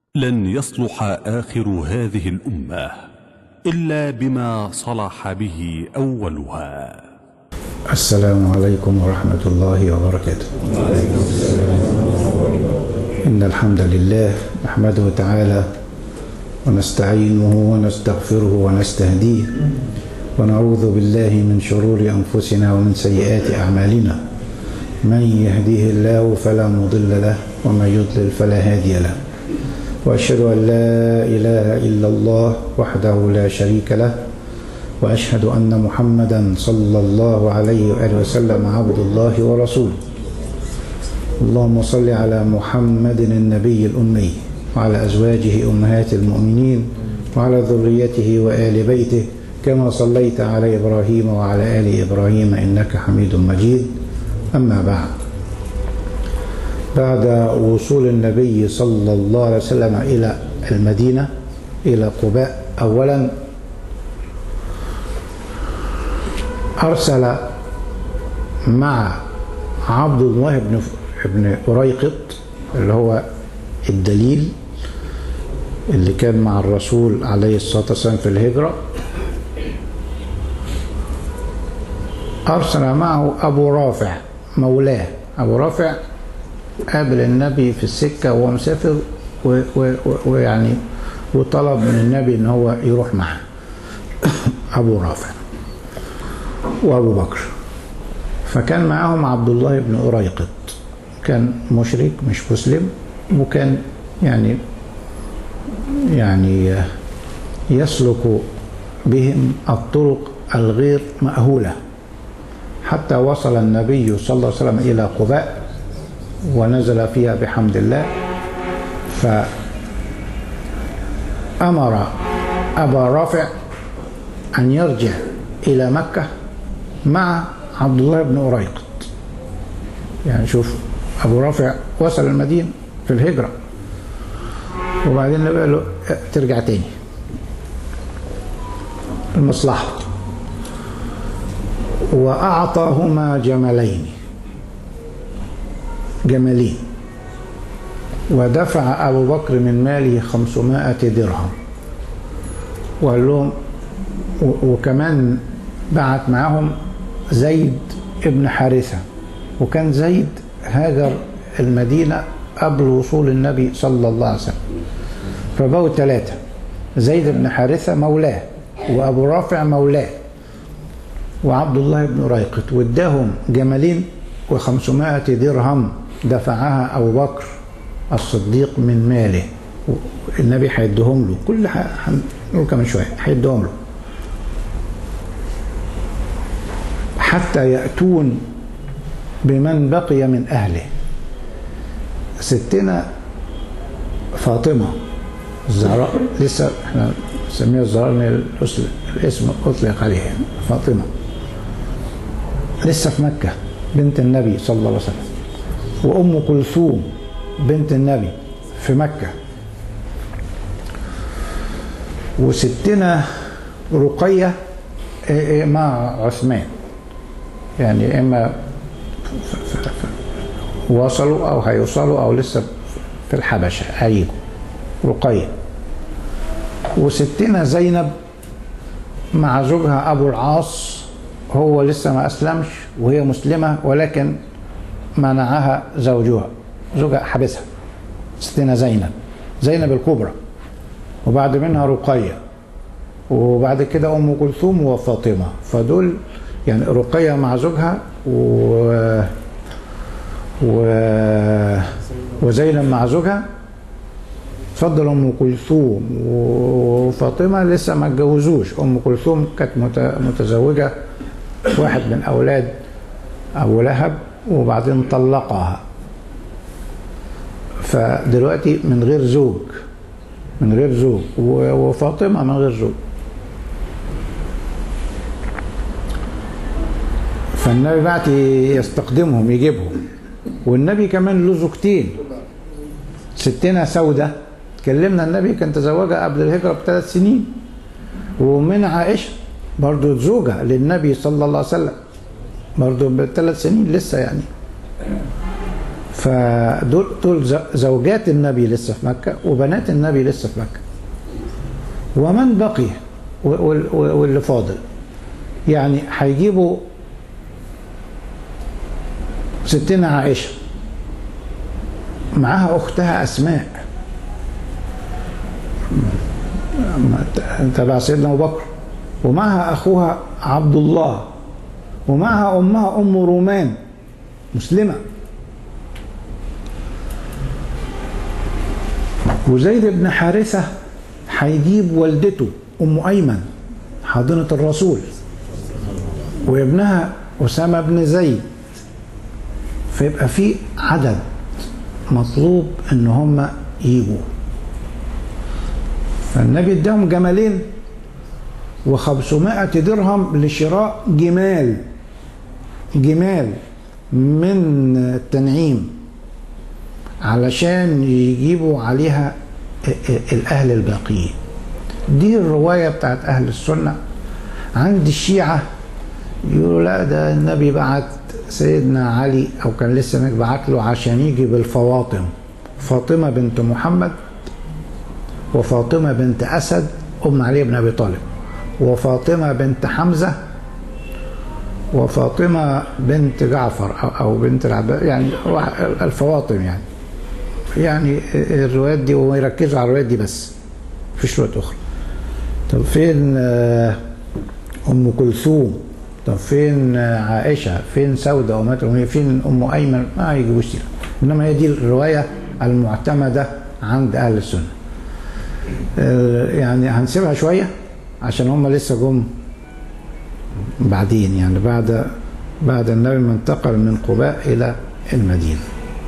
لن يصلح آخر هذه الأمة إلا بما صلح به أولها السلام عليكم ورحمة الله وبركاته إن الحمد لله نحمده تعالى ونستعينه ونستغفره ونستهديه ونعوذ بالله من شرور أنفسنا ومن سيئات أعمالنا من يهديه الله فلا مضل له ومن يضلل فلا هادي له وأشهد أن لا إله إلا الله وحده لا شريك له وأشهد أن محمدا صلى الله عليه وآله وسلم عبد الله ورسوله اللهم صل على محمد النبي الأمي وعلى أزواجه أمهات المؤمنين وعلى ذريته وآل بيته كما صليت على إبراهيم وعلى آل إبراهيم إنك حميد مجيد أما بعد بعد وصول النبي صلى الله عليه وسلم إلى المدينة إلى قباء أولا أرسل مع عبد الله بن ابن أريقط اللي هو الدليل اللي كان مع الرسول عليه الصلاة والسلام في الهجرة أرسل معه أبو رافع مولاه أبو رافع قابل النبي في السكة وهو مسافر ويعني وطلب من النبي ان هو يروح معه ابو رافع وابو بكر فكان معهم عبد الله بن أريقط كان مشرك مش مسلم وكان يعني يعني يسلك بهم الطرق الغير مأهولة حتى وصل النبي صلى الله عليه وسلم إلى قباء ونزل فيها بحمد الله فأمر أبا رافع أن يرجع إلى مكة مع عبد الله بن أريقط يعني شوف أبو رافع وصل المدينة في الهجرة وبعدين النبي قال له ترجع تاني المصلحة وأعطاهما جملين جمالين ودفع أبو بكر من ماله خمسمائة درهم وقال لهم وكمان بعت معهم زيد ابن حارثة وكان زيد هاجر المدينة قبل وصول النبي صلى الله عليه وسلم فبقوا ثلاثة زيد بن حارثة مولاه وأبو رافع مولاه وعبد الله بن ريقط واداهم جملين وخمسمائة درهم دفعها أبو بكر الصديق من ماله النبي هيديهم له كل هنقول كمان شوية هيديهم له حتى يأتون بمن بقي من أهله ستنا فاطمة الزهراء لسه احنا نسميها الزهراء الاسم أطلق عليها فاطمة لسه في مكة بنت النبي صلى الله عليه وسلم وأم كلثوم بنت النبي في مكة وستنا رقية مع عثمان يعني إما وصلوا أو هيوصلوا أو لسه في الحبشة هيجوا رقية وستنا زينب مع زوجها أبو العاص هو لسه ما أسلمش وهي مسلمة ولكن منعها زوجها زوجها حبسها ستنا زينب زينب الكبرى وبعد منها رقية وبعد كده أم كلثوم وفاطمة فدول يعني رقية مع زوجها و... و... وزينب مع زوجها تفضل ام كلثوم وفاطمه لسه ما اتجوزوش ام كلثوم كانت متزوجه واحد من اولاد ابو لهب وبعدين طلقها فدلوقتي من غير زوج من غير زوج وفاطمه من غير زوج فالنبي بعت يستقدمهم يجيبهم والنبي كمان له زوجتين ستنا سودة كلمنا النبي كان تزوجها قبل الهجرة بثلاث سنين ومن عائشة برضو زوجة للنبي صلى الله عليه وسلم برضو بثلاث سنين لسه يعني فدول دول ز- زوجات النبي لسه في مكة وبنات النبي لسه في مكة ومن بقي و- وال- واللي فاضل يعني هيجيبوا ستنا عائشة معاها أختها أسماء تبع سيدنا أبو بكر ومعها أخوها عبد الله ومعها أمها أم رومان مسلمة وزيد بن حارثة هيجيب والدته أم أيمن حاضنة الرسول وابنها أسامة بن زيد فيبقى في عدد مطلوب ان هم يجوا فالنبي اداهم جمالين و500 درهم لشراء جمال جمال من التنعيم علشان يجيبوا عليها الأهل الباقيين دي الرواية بتاعت أهل السنة عند الشيعة يقولوا لا ده النبي بعت سيدنا علي أو كان لسه بعت له عشان يجي بالفواطم فاطمة بنت محمد وفاطمة بنت أسد أم علي بن أبي طالب وفاطمة بنت حمزة وفاطمة بنت جعفر أو- أو بنت العباس يعني واحد- الفواطم يعني يعني الروايات دي ويركزوا على الروايات دي بس مفيش روايات أخرى طب فين آه، أم كلثوم طب فين آه، عائشة فين سودة أمهات المؤمنين فين أم أيمن ما يجيبوش سيرة إنما هي دي الرواية المعتمدة عند أهل السنة آه، يعني هنسيبها شوية عشان هم لسه جم بعدين يعني بعد بعد النبي ما انتقل من قباء إلى المدينة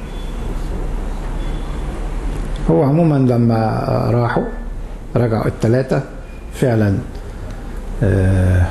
هو عموما لما راحوا رجعوا الثلاثة فعلا آه،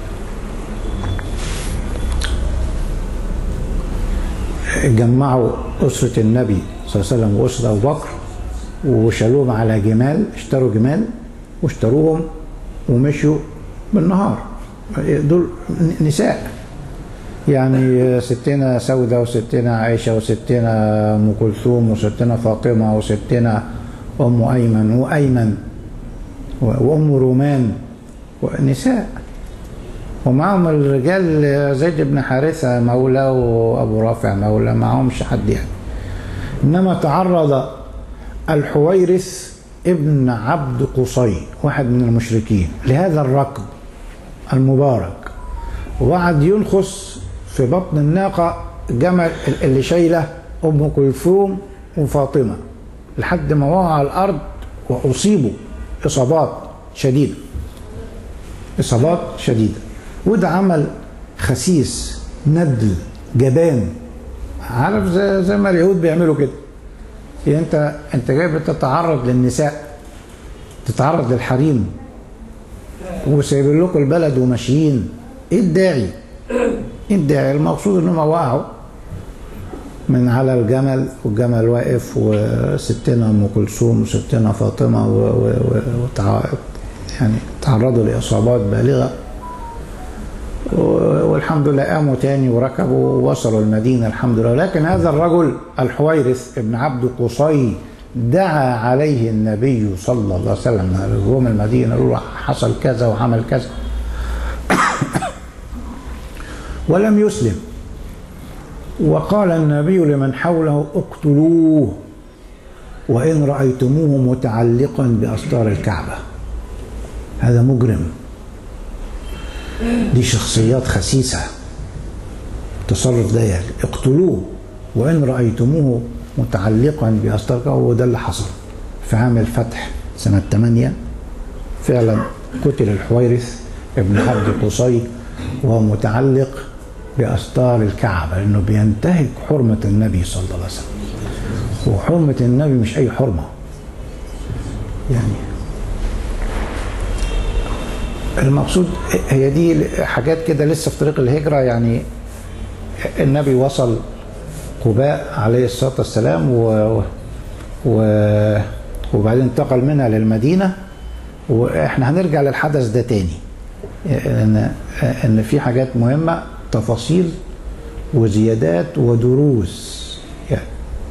جمعوا أسرة النبي صلى الله عليه وسلم وأسرة أبو بكر وشالوهم على جمال اشتروا جمال واشتروهم ومشوا بالنهار دول نساء يعني ستنا سودة وستنا عائشة وستنا أم كلثوم وستنا فاطمة وستنا أم أيمن وأيمن وأم رومان ونساء ومعهم الرجال زيد بن حارثة مولى وأبو رافع مولى معهمش حد يعني إنما تعرض الحويرث ابن عبد قصي واحد من المشركين لهذا الركب المبارك وقعد ينخس في بطن الناقة جمل اللي شايله أم كلثوم وفاطمة لحد ما وقع على الأرض وأصيبوا إصابات شديدة إصابات شديدة وده عمل خسيس ندل جبان عارف زي, زي ما اليهود بيعملوا كده يعني انت انت جاي بتتعرض للنساء تتعرض للحريم وسايبين لكم البلد وماشيين ايه الداعي؟ ايه الداعي؟ المقصود انهم وقعوا من على الجمل والجمل واقف وستنا ام كلثوم وستنا فاطمه و و و وتع... يعني تعرضوا لاصابات بالغه والحمد لله قاموا تاني وركبوا ووصلوا المدينه الحمد لله لكن هذا الرجل الحويرث ابن عبد قصي دعا عليه النبي صلى الله عليه وسلم جم المدينه قالوا له حصل كذا وعمل كذا ولم يسلم وقال النبي لمن حوله اقتلوه وإن رأيتموه متعلقا بأستار الكعبة هذا مجرم دي شخصيات خسيسة التصرف ده يعني اقتلوه وإن رأيتموه متعلقا بأستار الكعبة وده اللي حصل في عام الفتح سنة 8 فعلا قتل الحويرث ابن عبد قصي وهو متعلق بأستار الكعبة لأنه بينتهك حرمة النبي صلى الله عليه وسلم وحرمة النبي مش أي حرمة يعني المقصود هي دي حاجات كده لسه في طريق الهجرة يعني النبي وصل قباء عليه الصلاة والسلام و, و وبعدين انتقل منها للمدينة واحنا هنرجع للحدث ده تاني ان ان في حاجات مهمة تفاصيل وزيادات ودروس يعني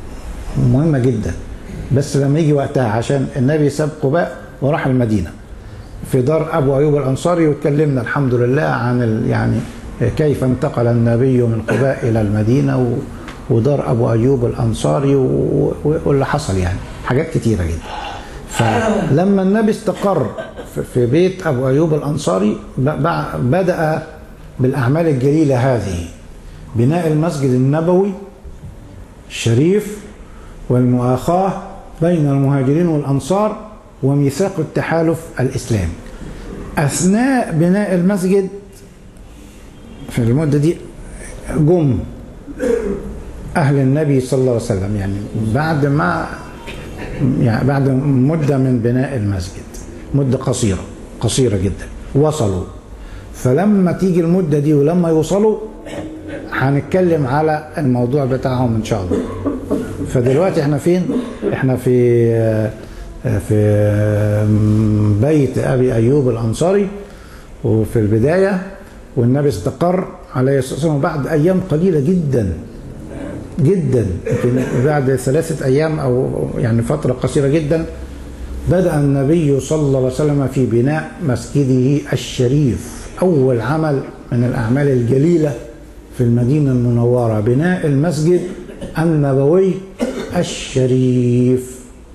مهمة جدا بس لما يجي وقتها عشان النبي ساب قباء وراح المدينة في دار أبو أيوب الأنصاري واتكلمنا الحمد لله عن ال يعني كيف انتقل النبي من قباء إلى المدينة و ودار أبو أيوب الأنصاري واللي حصل يعني حاجات كتيرة جدا فلما النبي استقر في بيت أبو أيوب الأنصاري بدأ بالأعمال الجليلة هذه بناء المسجد النبوي الشريف والمؤاخاة بين المهاجرين والأنصار وميثاق التحالف الإسلامي أثناء بناء المسجد في المدة دي جم أهل النبي صلى الله عليه وسلم يعني بعد ما يعني بعد مدة من بناء المسجد مدة قصيرة قصيرة جدا وصلوا فلما تيجي المدة دي ولما يوصلوا هنتكلم على الموضوع بتاعهم إن شاء الله فدلوقتي احنا فين؟ احنا في في بيت أبي أيوب الأنصاري وفي البداية والنبي استقر عليه الصلاة والسلام بعد أيام قليلة جدا جدا يمكن بعد ثلاثة أيام أو يعني فترة قصيرة جدا بدأ النبي صلى الله عليه وسلم في بناء مسجده الشريف أول عمل من الأعمال الجليلة في المدينة المنورة بناء المسجد النبوي الشريف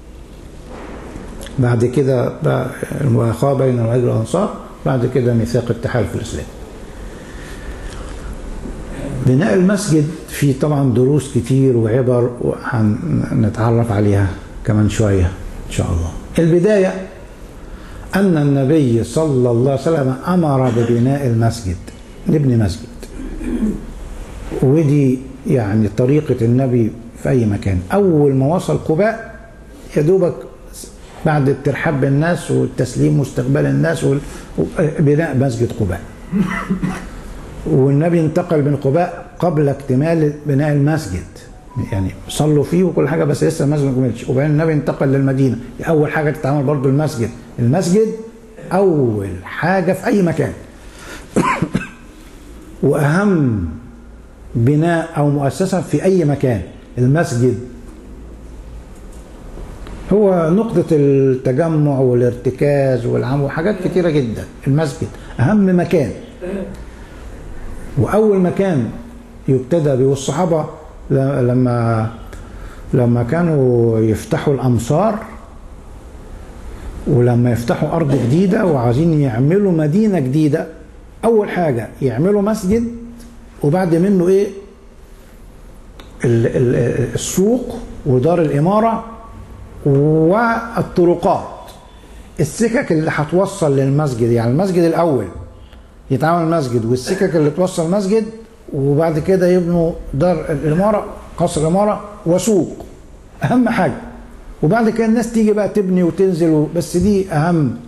بعد كده بقى المؤاخاة بين المهاجر والأنصار بعد كده ميثاق التحالف الإسلامي بناء المسجد فيه طبعا دروس كتير وعبر هنتعرف عليها كمان شوية إن شاء الله البداية أن النبي صلى الله عليه وسلم أمر ببناء المسجد نبني مسجد ودي يعني طريقة النبي في أي مكان أول ما وصل قباء يا دوبك بعد الترحاب بالناس والتسليم واستقبال الناس بناء مسجد قباء والنبي انتقل من قباء قبل اكتمال بناء المسجد يعني صلوا فيه وكل حاجه بس لسه المسجد ما كملش وبعدين النبي انتقل للمدينه اول حاجه تتعمل برضو المسجد المسجد اول حاجه في اي مكان واهم بناء او مؤسسه في اي مكان المسجد هو نقطة التجمع والارتكاز والعم وحاجات كتيرة جدا المسجد أهم مكان وأول مكان يبتدى به والصحابة لما لما كانوا يفتحوا الأمصار ولما يفتحوا أرض جديدة وعايزين يعملوا مدينة جديدة أول حاجة يعملوا مسجد وبعد منه إيه السوق ودار الإمارة والطرقات السكك اللي هتوصل للمسجد يعني المسجد الأول يتعمل مسجد والسكك اللي توصل مسجد وبعد كده يبنوا دار الإمارة قصر الإمارة وسوق أهم حاجة وبعد كده الناس تيجي بقى تبني وتنزل بس دي أهم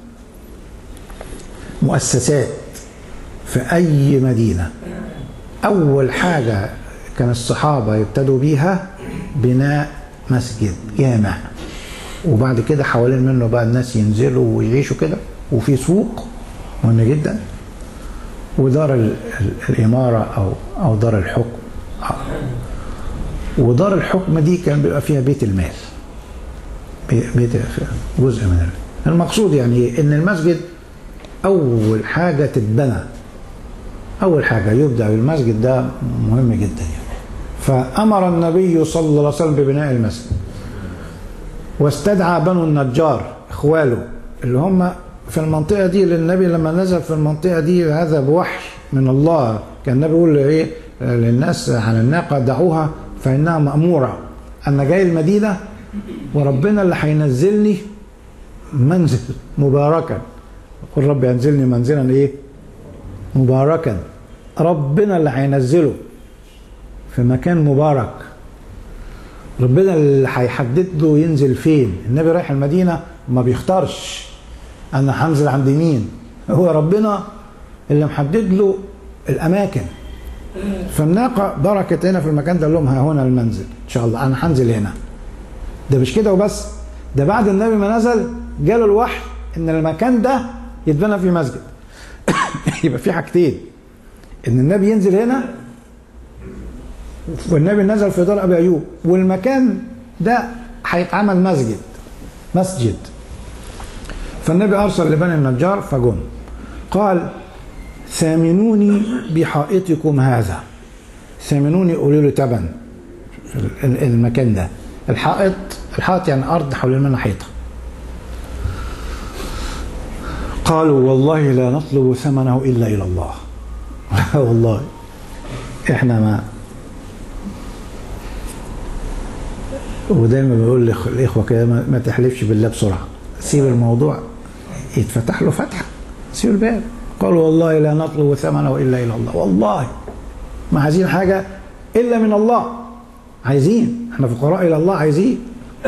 مؤسسات في أي مدينة أول حاجة كان الصحابة يبتدوا بيها بناء مسجد جامع وبعد كده حوالين منه بقى الناس ينزلوا ويعيشوا كده وفي سوق مهم جدا ودار ال- ال- الإمارة أو أو دار الحكم ودار الحكم دي كان بيبقى فيها بيت المال بي- بيت جزء من المال المقصود يعني إيه؟ إن المسجد أول حاجة تتبنى أول حاجة يبدأ بالمسجد ده مهم جدا يعني. فأمر النبي صلى الله عليه وسلم ببناء المسجد واستدعى بنو النجار إخواله اللي هم في المنطقة دي للنبي لما نزل في المنطقة دي هذا بوحي من الله كان النبي يقول إيه للناس على الناقة دعوها فإنها مأمورة أنا جاي المدينة وربنا اللي هينزلني منزل مباركا قل رب ينزلني منزلا ايه مباركا ربنا اللي هينزله في مكان مبارك ربنا اللي هيحدد له ينزل فين النبي رايح المدينه ما بيختارش انا هنزل عند مين هو ربنا اللي محدد له الاماكن فالناقه بركت هنا في المكان ده قال لهم ها هنا المنزل ان شاء الله انا هنزل هنا ده مش كده وبس ده بعد النبي ما نزل جاله الوحي ان المكان ده يتبنى فيه مسجد يبقى في حاجتين ان النبي ينزل هنا والنبي نزل في دار ابي ايوب والمكان ده هيتعمل مسجد مسجد فالنبي ارسل لبني النجار فجم قال ثامنوني بحائطكم هذا ثامنوني قولوا له تبن في المكان ده الحائط الحائط يعني ارض حوالين منها حيطه قالوا والله لا نطلب ثمنه الا الى الله لا والله احنا ما ودايما بقول للاخوه كده ما تحلفش بالله بسرعه سيب الموضوع يتفتح له فتحه سيب الباب قالوا والله لا نطلب ثمنه الا الى الله والله ما عايزين حاجه الا من الله عايزين احنا فقراء الى الله عايزين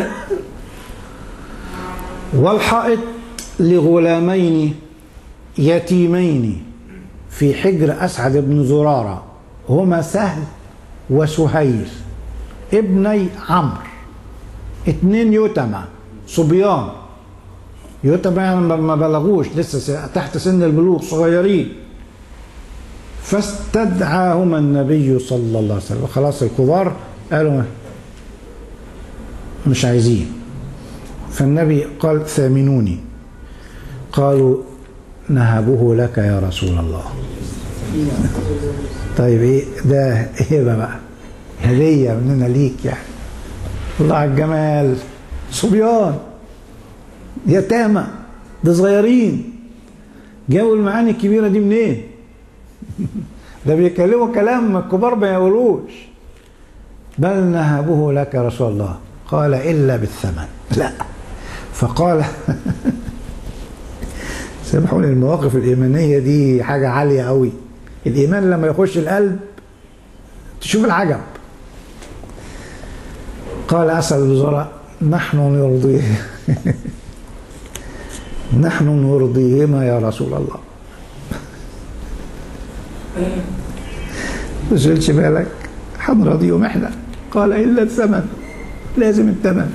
والحائط لغلامين يتيمين في حجر اسعد بن زراره هما سهل وسهيل ابني عمرو اتنين يتمى صبيان يتمى يعني ما بلغوش لسه تحت سن البلوغ صغيرين فاستدعاهما النبي صلى الله عليه وسلم خلاص الكبار قالوا مش عايزين فالنبي قال ثامنوني قالوا نهبه لك يا رسول الله طيب ايه ده هبه بقى هديه مننا ليك يعني الله على الجمال صبيان يتامى ده صغيرين جابوا المعاني الكبيره دي منين؟ ده بيتكلموا كلام الكبار ما يقولوش بل نهبه لك يا رسول الله قال الا بالثمن لا فقال سامحوني المواقف الايمانيه دي حاجه عاليه قوي الايمان لما يخش القلب تشوف العجب قال اسال الوزراء نحن نرضيه نحن نرضيهما يا رسول الله ما تشغلش بالك هنرضيهم احنا قال الا الثمن لازم الثمن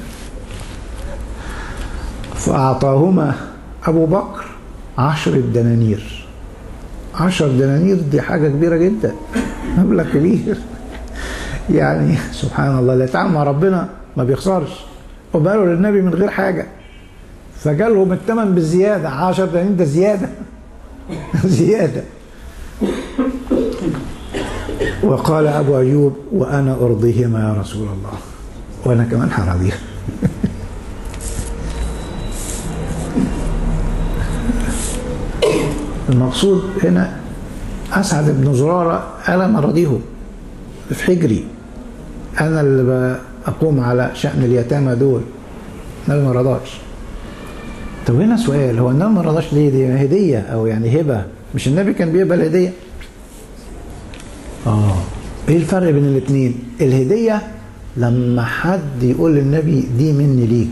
فاعطاهما ابو بكر عشر دنانير عشر دنانير دي حاجة كبيرة جدا مبلغ كبير يعني سبحان الله اللي يتعامل مع ربنا ما بيخسرش وبقالوا للنبي من غير حاجة فجالهم الثمن بالزيادة عشر دنانير ده زيادة زيادة وقال أبو أيوب وأنا أرضيهما يا رسول الله وأنا كمان هرضيهم المقصود هنا أسعد بن زرارة قال أنا راضيهم في حجري أنا اللي أقوم على شأن اليتامى دول النبي ما رضاش طب هنا سؤال هو النبي ما رضاش ليه دي هدية أو يعني هبة مش النبي كان بيقبل هدية آه إيه الفرق بين الاثنين الهدية لما حد يقول للنبي دي مني ليك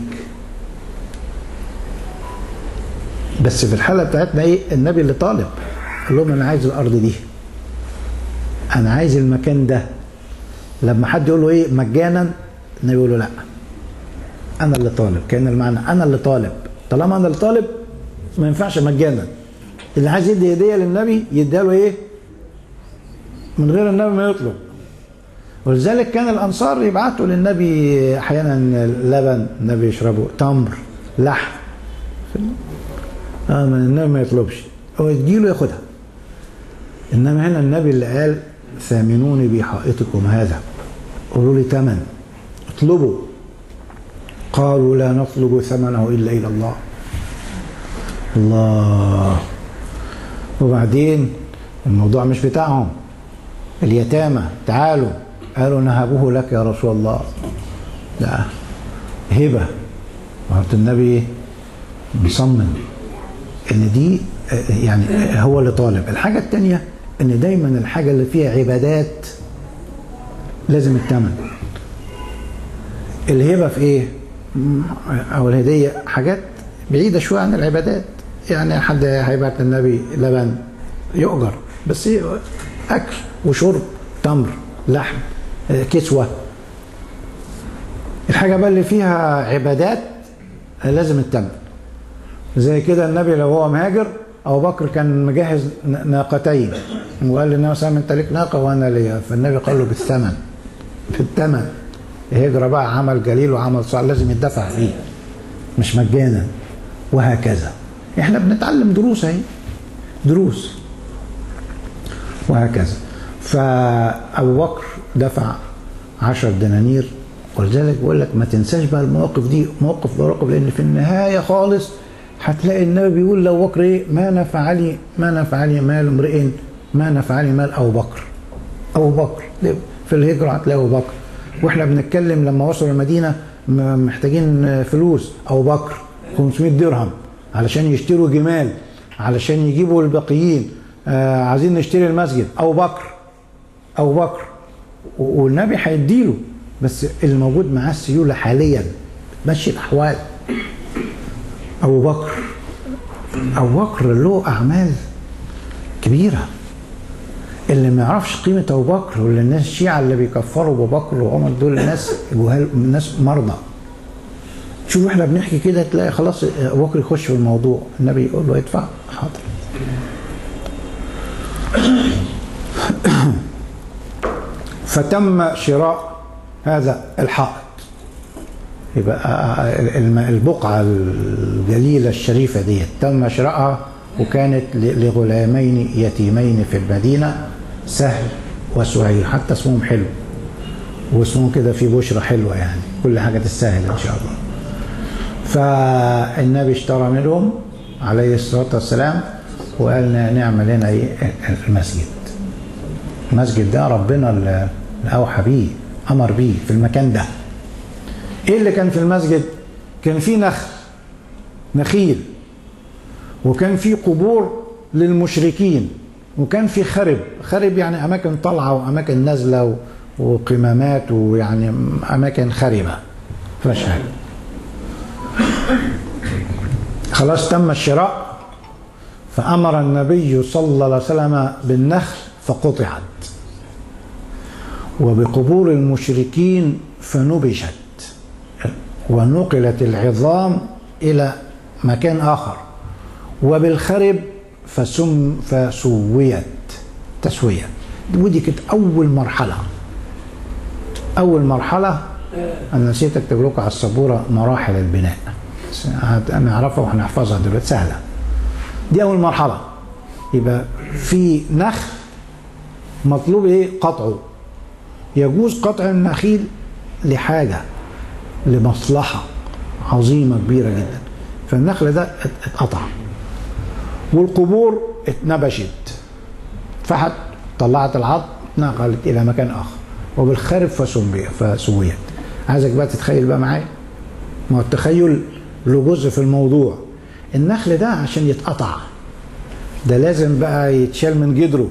بس في الحالة بتاعتنا ايه النبي اللي طالب قال لهم انا عايز الارض دي انا عايز المكان ده لما حد يقول له ايه مجانا النبي يقول له لا انا اللي طالب كان المعنى انا اللي طالب طالما انا اللي طالب ما ينفعش مجانا اللي عايز يدي هديه للنبي يديها له ايه من غير النبي ما يطلب ولذلك كان الانصار يبعتوا للنبي احيانا لبن النبي يشربه تمر لحم اه من النبي ما يطلبش هو تجيله ياخدها انما هنا النبي اللي قال ثامنوني بحائطكم هذا قولوا لي ثمن اطلبوا قالوا لا نطلب ثمنه الا الى الله الله وبعدين الموضوع مش بتاعهم اليتامى تعالوا قالوا نهبه لك يا رسول الله لا هبه وقت النبي مصمم ان دي يعني هو اللي طالب الحاجه الثانيه ان دايما الحاجه اللي فيها عبادات لازم الثمن الهبه في ايه او الهديه حاجات بعيده شويه عن العبادات يعني حد هيبعت للنبي لبن يؤجر بس اكل وشرب تمر لحم كسوه الحاجه بقى اللي فيها عبادات لازم الثمن زي كده النبي لو هو مهاجر ابو بكر كان مجهز ناقتين وقال للنبي صلى الله عليه وسلم انت ليك ناقه وانا ليا فالنبي قال له بالثمن بالثمن الهجرة بقى عمل جليل وعمل صالح لازم يدفع فيه مش مجانا وهكذا احنا بنتعلم دروس اهي دروس وهكذا فأبو بكر دفع عشر دنانير ولذلك بقول لك ما تنساش بقى المواقف دي موقف مواقف لان في النهايه خالص هتلاقي النبي بيقول لو بكر ايه ما نفعني ما نفعني مال امرئ ما نفعني مال ابو بكر ابو بكر في الهجره هتلاقي ابو بكر واحنا بنتكلم لما وصلوا المدينه محتاجين فلوس ابو بكر 500 درهم علشان يشتروا جمال علشان يجيبوا الباقيين آه عايزين نشتري المسجد ابو بكر ابو بكر والنبي هيديله بس اللي موجود معاه السيولة حاليا بتمشي الأحوال أبو بكر أبو بكر له أعمال كبيرة اللي ما يعرفش قيمة أبو بكر واللي الناس الشيعة اللي بيكفروا أبو بكر وعمر دول الناس جهال الناس مرضى شوف احنا بنحكي كده تلاقي خلاص أبو بكر يخش في الموضوع النبي يقول له ادفع حاضر فتم شراء هذا الحائط يبقى البقعة الجليلة الشريفة دي تم شراءها وكانت لغلامين يتيمين في المدينة سهل وسهيل حتى اسمهم حلو واسمهم كده في بشرة حلوة يعني كل حاجة تستاهل إن شاء الله فالنبي اشترى منهم عليه الصلاة والسلام وقال نعمل هنا ايه المسجد المسجد ده ربنا اللي أوحى بيه أمر بيه في المكان ده إيه اللي كان في المسجد كان في نخل نخيل وكان في قبور للمشركين وكان في خرب خرب يعني أماكن طالعة وأماكن نازلة وقمامات ويعني أماكن خربة فيهاش حاجة خلاص تم الشراء فأمر النبي صلى الله عليه وسلم بالنخل فقطعت وبقبور المشركين فنبشت ونقلت العظام إلى مكان آخر وبالخرب فسم فسويت تسوية ودي كانت أول مرحلة أول مرحلة أنا نسيت أكتب لكم على السبورة مراحل البناء هنعرفها وهنحفظها دلوقتي سهلة دي أول مرحلة يبقى في نخل مطلوب إيه قطعه يجوز قطع النخيل لحاجة لمصلحة عظيمة كبيرة جدا فالنخل ده اتقطع والقبور اتنبشت فحت طلعت العظم اتنقلت إلى مكان آخر وبالخرب فسويت عايزك بقى تتخيل بقى معايا ما هو التخيل له جزء في الموضوع النخل ده عشان يتقطع ده لازم بقى يتشال من جدره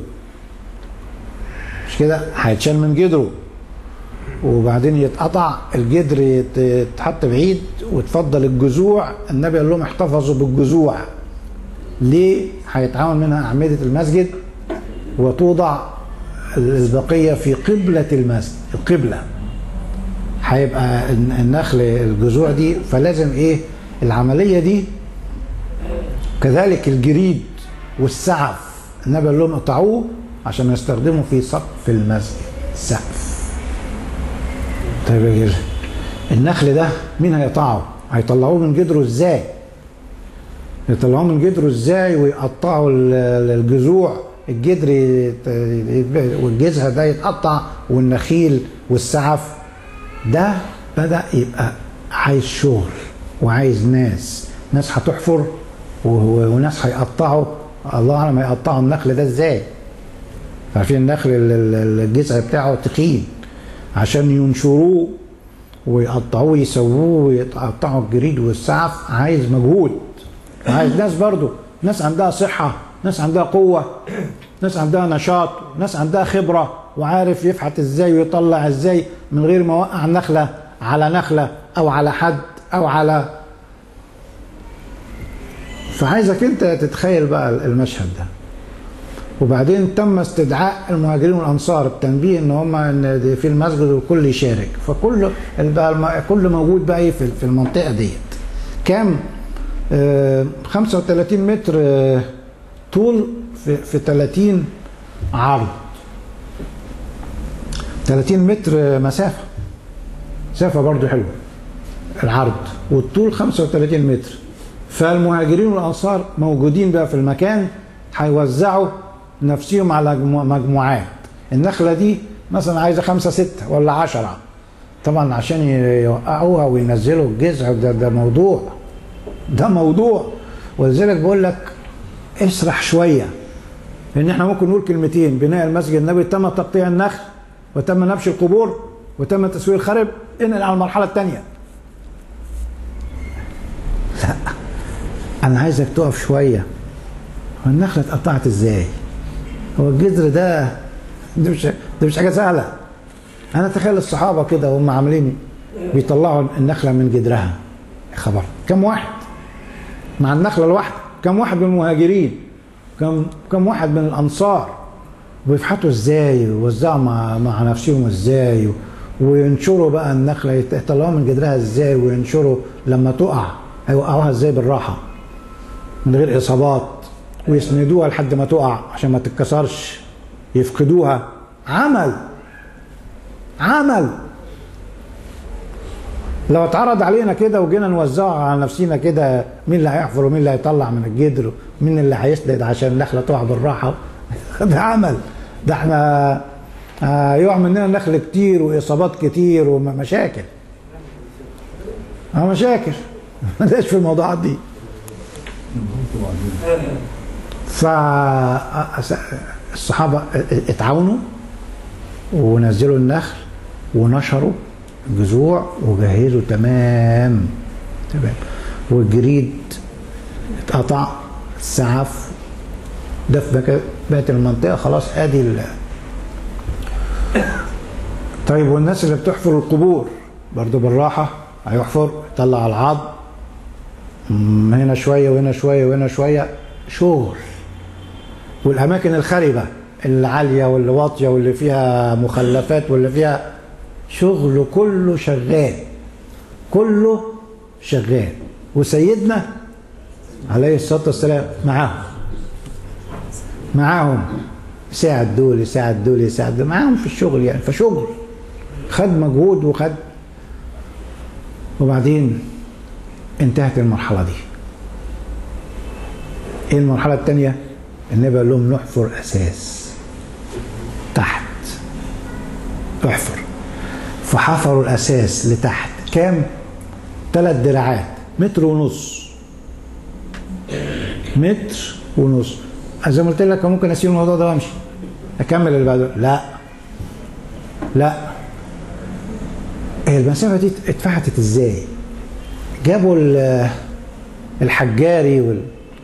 مش كده هيتشال من جدره وبعدين يتقطع الجدر يتحط بعيد وتفضل الجذوع النبي قال لهم احتفظوا بالجذوع ليه هيتعامل منها أعمدة المسجد وتوضع البقية في قبلة المسجد القبلة هيبقى النخل الجذوع دي فلازم ايه العملية دي كذلك الجريد والسعف النبي قال لهم اقطعوه عشان يستخدموا في سقف المسجد سقف طيب يا جل النخل ده مين هيقطعه هيطلعوه من جدره ازاي يطلعوه من جدره ازاي ويقطعوا الجذوع الجدر والجذع ده يتقطع والنخيل والسعف ده بدأ يبقى عايز شغل وعايز ناس ناس هتحفر وناس هيقطعوا الله اعلم هيقطعوا النخل ده ازاي عارفين النخل الجذع بتاعه تخين عشان ينشروه ويقطعوه ويسووه ويقطعوا الجريد والسعف عايز مجهود عايز ناس برضو ناس عندها صحة ناس عندها قوة ناس عندها نشاط ناس عندها خبرة وعارف يفحت ازاي ويطلع ازاي من غير ما يوقع نخلة على نخلة او على حد او على فعايزك انت تتخيل بقى المشهد ده وبعدين تم استدعاء المهاجرين والانصار التنبيه ان هم ان في المسجد والكل يشارك فكل كل موجود بقى في المنطقه ديت كام آه 35 متر آه طول في, في 30 عرض 30 متر مسافه مسافه برضو حلوه العرض والطول 35 متر فالمهاجرين والانصار موجودين بقى في المكان هيوزعوا نفسهم على مجموعات النخله دي مثلا عايزه خمسه سته ولا عشره طبعا عشان يوقعوها وينزلوا الجذع ده ده موضوع ده موضوع ولذلك بقول لك اسرح شويه لان احنا ممكن نقول كلمتين بناء المسجد النبوي تم تقطيع النخل وتم نبش القبور وتم تسوير الخرب انقل على المرحله الثانيه لا انا عايزك تقف شويه هو النخله اتقطعت ازاي هو الجذر ده ده مش ده مش حاجه سهله انا تخيل الصحابه كده وهم عاملين بيطلعوا النخله من جدرها يا خبر كم واحد مع النخله الواحده كم واحد من المهاجرين كم كم واحد من الانصار ويفحطوا ازاي ويوزعوا مع مع نفسهم ازاي وينشروا بقى النخله يطلعوها من جدرها ازاي وينشروا لما تقع هيوقعوها ازاي بالراحه من غير اصابات ويسندوها لحد ما تقع عشان ما تتكسرش يفقدوها عمل عمل لو اتعرض علينا كده وجينا نوزعه على نفسينا كده مين اللي هيحفر ومين اللي هيطلع من الجدر ومين اللي هيسند عشان النخله تقع بالراحه ده عمل ده احنا آه يقع مننا نخل كتير واصابات كتير ومشاكل اه مشاكل ماليش في الموضوعات دي فالصحابه اتعاونوا ونزلوا النخل ونشروا الجذوع وجهزوا تمام تمام والجريد اتقطع السعف ده في بقت المنطقه خلاص ادي ال طيب والناس اللي بتحفر القبور برضو بالراحه هيحفر يطلع العظم هنا شويه وهنا شويه وهنا شويه شغل والاماكن الخربه اللي عاليه واللي واطيه واللي فيها مخلفات واللي فيها شغله كله شغال كله شغال وسيدنا عليه الصلاه والسلام معاهم معاهم يساعد دول يساعد دول يساعد دول معاهم في الشغل يعني فشغل خد مجهود وخد وبعدين انتهت المرحله دي ايه المرحله الثانيه النبي قال لهم نحفر اساس تحت احفر فحفروا الاساس لتحت كام ثلاث دراعات متر ونص متر ونص زي ما قلت لك ممكن اسيب الموضوع ده وامشي اكمل اللي بعده لا لا المسافه دي اتفحتت ازاي جابوا الحجاري وال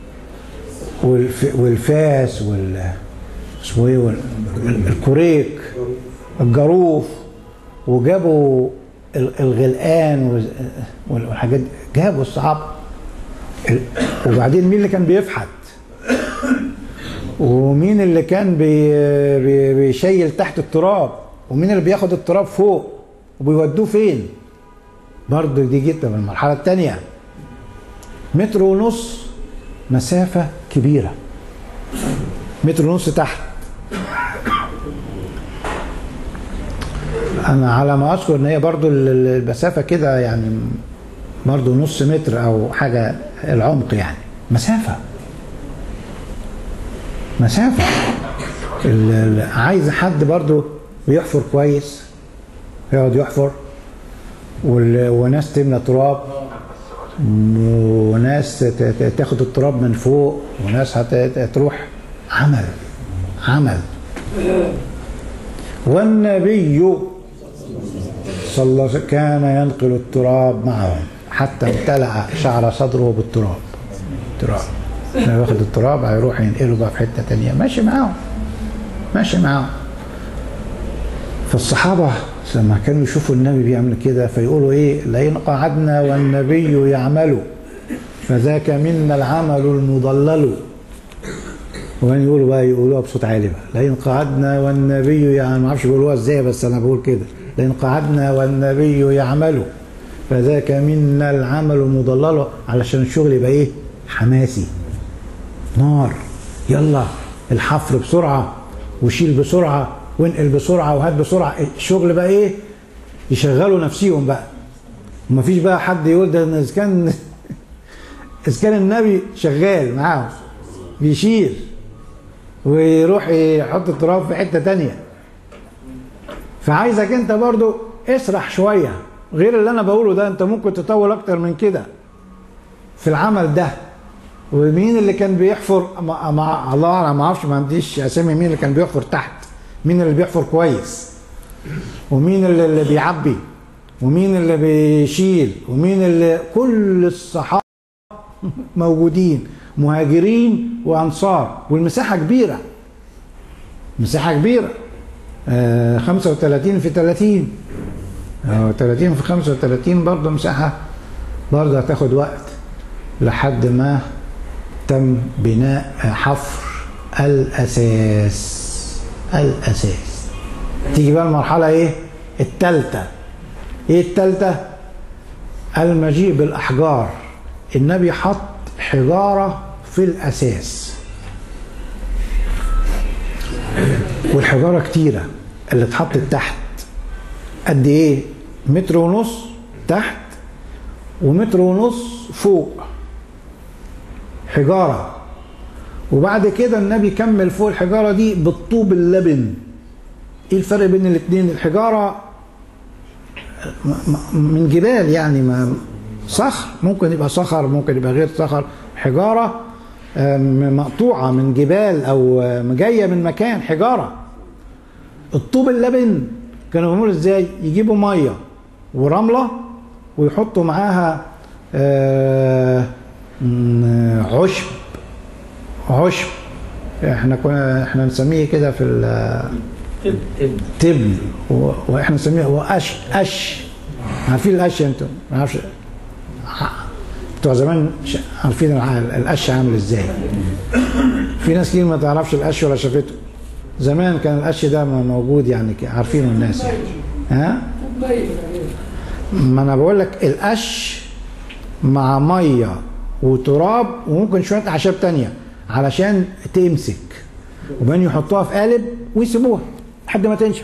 والفاس وال اسمه ايه الكوريك الجاروف وجابوا الغلقان والحاجات جابوا الصحابه وبعدين مين اللي كان بيفحت ومين اللي كان بي بي بيشيل تحت التراب ومين اللي بياخد التراب فوق وبيودوه فين برضه دي جدا في المرحله الثانيه متر ونص مسافه كبيره متر ونص تحت انا على ما اذكر ان هي برضو المسافه كده يعني برضو نص متر او حاجه العمق يعني مسافه مسافه عايز حد برضو بيحفر كويس يقعد يحفر وناس تملى تراب وناس تاخد التراب من فوق وناس هتروح عمل عمل والنبي صلى الله عليه وسلم كان ينقل التراب معهم حتى امتلأ شعر صدره بالتراب تراب لما ياخد التراب هيروح ينقله بقى في حته تانية ماشي معاهم ماشي معاهم فالصحابه لما كانوا يشوفوا النبي بيعمل كده فيقولوا ايه لئن قعدنا والنبي يعمل فذاك منا العمل المضلل وكان يقولوا بقى يقولوها بصوت عالي بقى لئن قعدنا والنبي يعني ما اعرفش بيقولوها ازاي بس انا بقول كده لئن قعدنا والنبي يعمل فذاك منا العمل المضلل علشان الشغل يبقى ايه حماسي نار يلا الحفر بسرعه وشيل بسرعه وانقل بسرعه وهات بسرعه الشغل بقى ايه يشغلوا نفسيهم بقى ومفيش بقى حد يقول ده اذا كان اذا كان النبي شغال معاهم بيشيل ويروح يحط التراب في حته تانية فعايزك انت برضو اسرح شويه غير اللي انا بقوله ده انت ممكن تطول اكتر من كده في العمل ده ومين اللي كان بيحفر مع, مع الله انا ما اعرفش ما عنديش اسامي مين اللي كان بيحفر تحت مين اللي بيحفر كويس ومين اللي, اللي بيعبي ومين اللي بيشيل ومين اللي كل الصحابه موجودين مهاجرين وانصار والمساحه كبيره مساحه كبيره آه 35 في 30 آه 30 في 35 برضه مساحه برضه هتاخد وقت لحد ما تم بناء حفر الاساس الاساس تيجي بقى المرحله ايه الثالثه ايه الثالثه المجيء بالاحجار النبي حط حجاره في الاساس والحجاره كتيره اللي اتحطت تحت قد ايه متر ونص تحت ومتر ونص فوق حجاره وبعد كده النبي كمل فوق الحجاره دي بالطوب اللبن ايه الفرق بين الاثنين الحجاره من جبال يعني ما صخر ممكن يبقى صخر ممكن يبقى غير صخر حجاره مقطوعه من جبال او جايه من مكان حجاره الطوب اللبن كانوا بيعملوا ازاي يجيبوا ميه ورمله ويحطوا معاها عشب عشب احنا كنا احنا نسميه كده في تبن واحنا نسميه هو قش قش عارفين القش انتوا ما اعرفش بتوع زمان عارفين القش عامل ازاي في ناس كتير ما تعرفش القش ولا شافته زمان كان القش ده موجود يعني عارفينه الناس يعني ها ما انا بقول لك القش مع ميه وتراب وممكن شويه اعشاب تانية علشان تمسك وبعدين يحطوها في قالب ويسيبوها لحد ما تنشف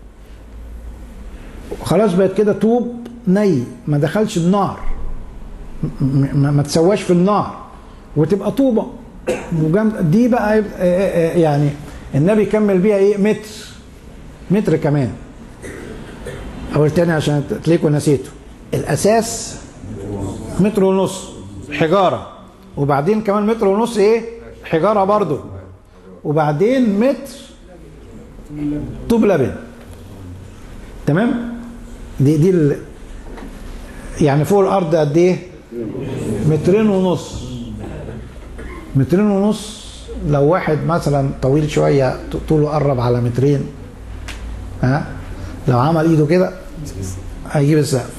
خلاص بقت كده طوب ني ما دخلش النار ما, ما تسواش في النار وتبقى طوبه وجنب دي بقى يعني النبي كمل بيها ايه متر متر كمان اقول تاني عشان تلاقوا نسيته الاساس متر ونص حجاره وبعدين كمان متر ونص ايه حجاره برضو وبعدين متر طوب لبن تمام دي دي ال... يعني فوق الارض قد ايه مترين ونص مترين ونص لو واحد مثلا طويل شويه طوله قرب على مترين ها لو عمل ايده كده هيجيب السقف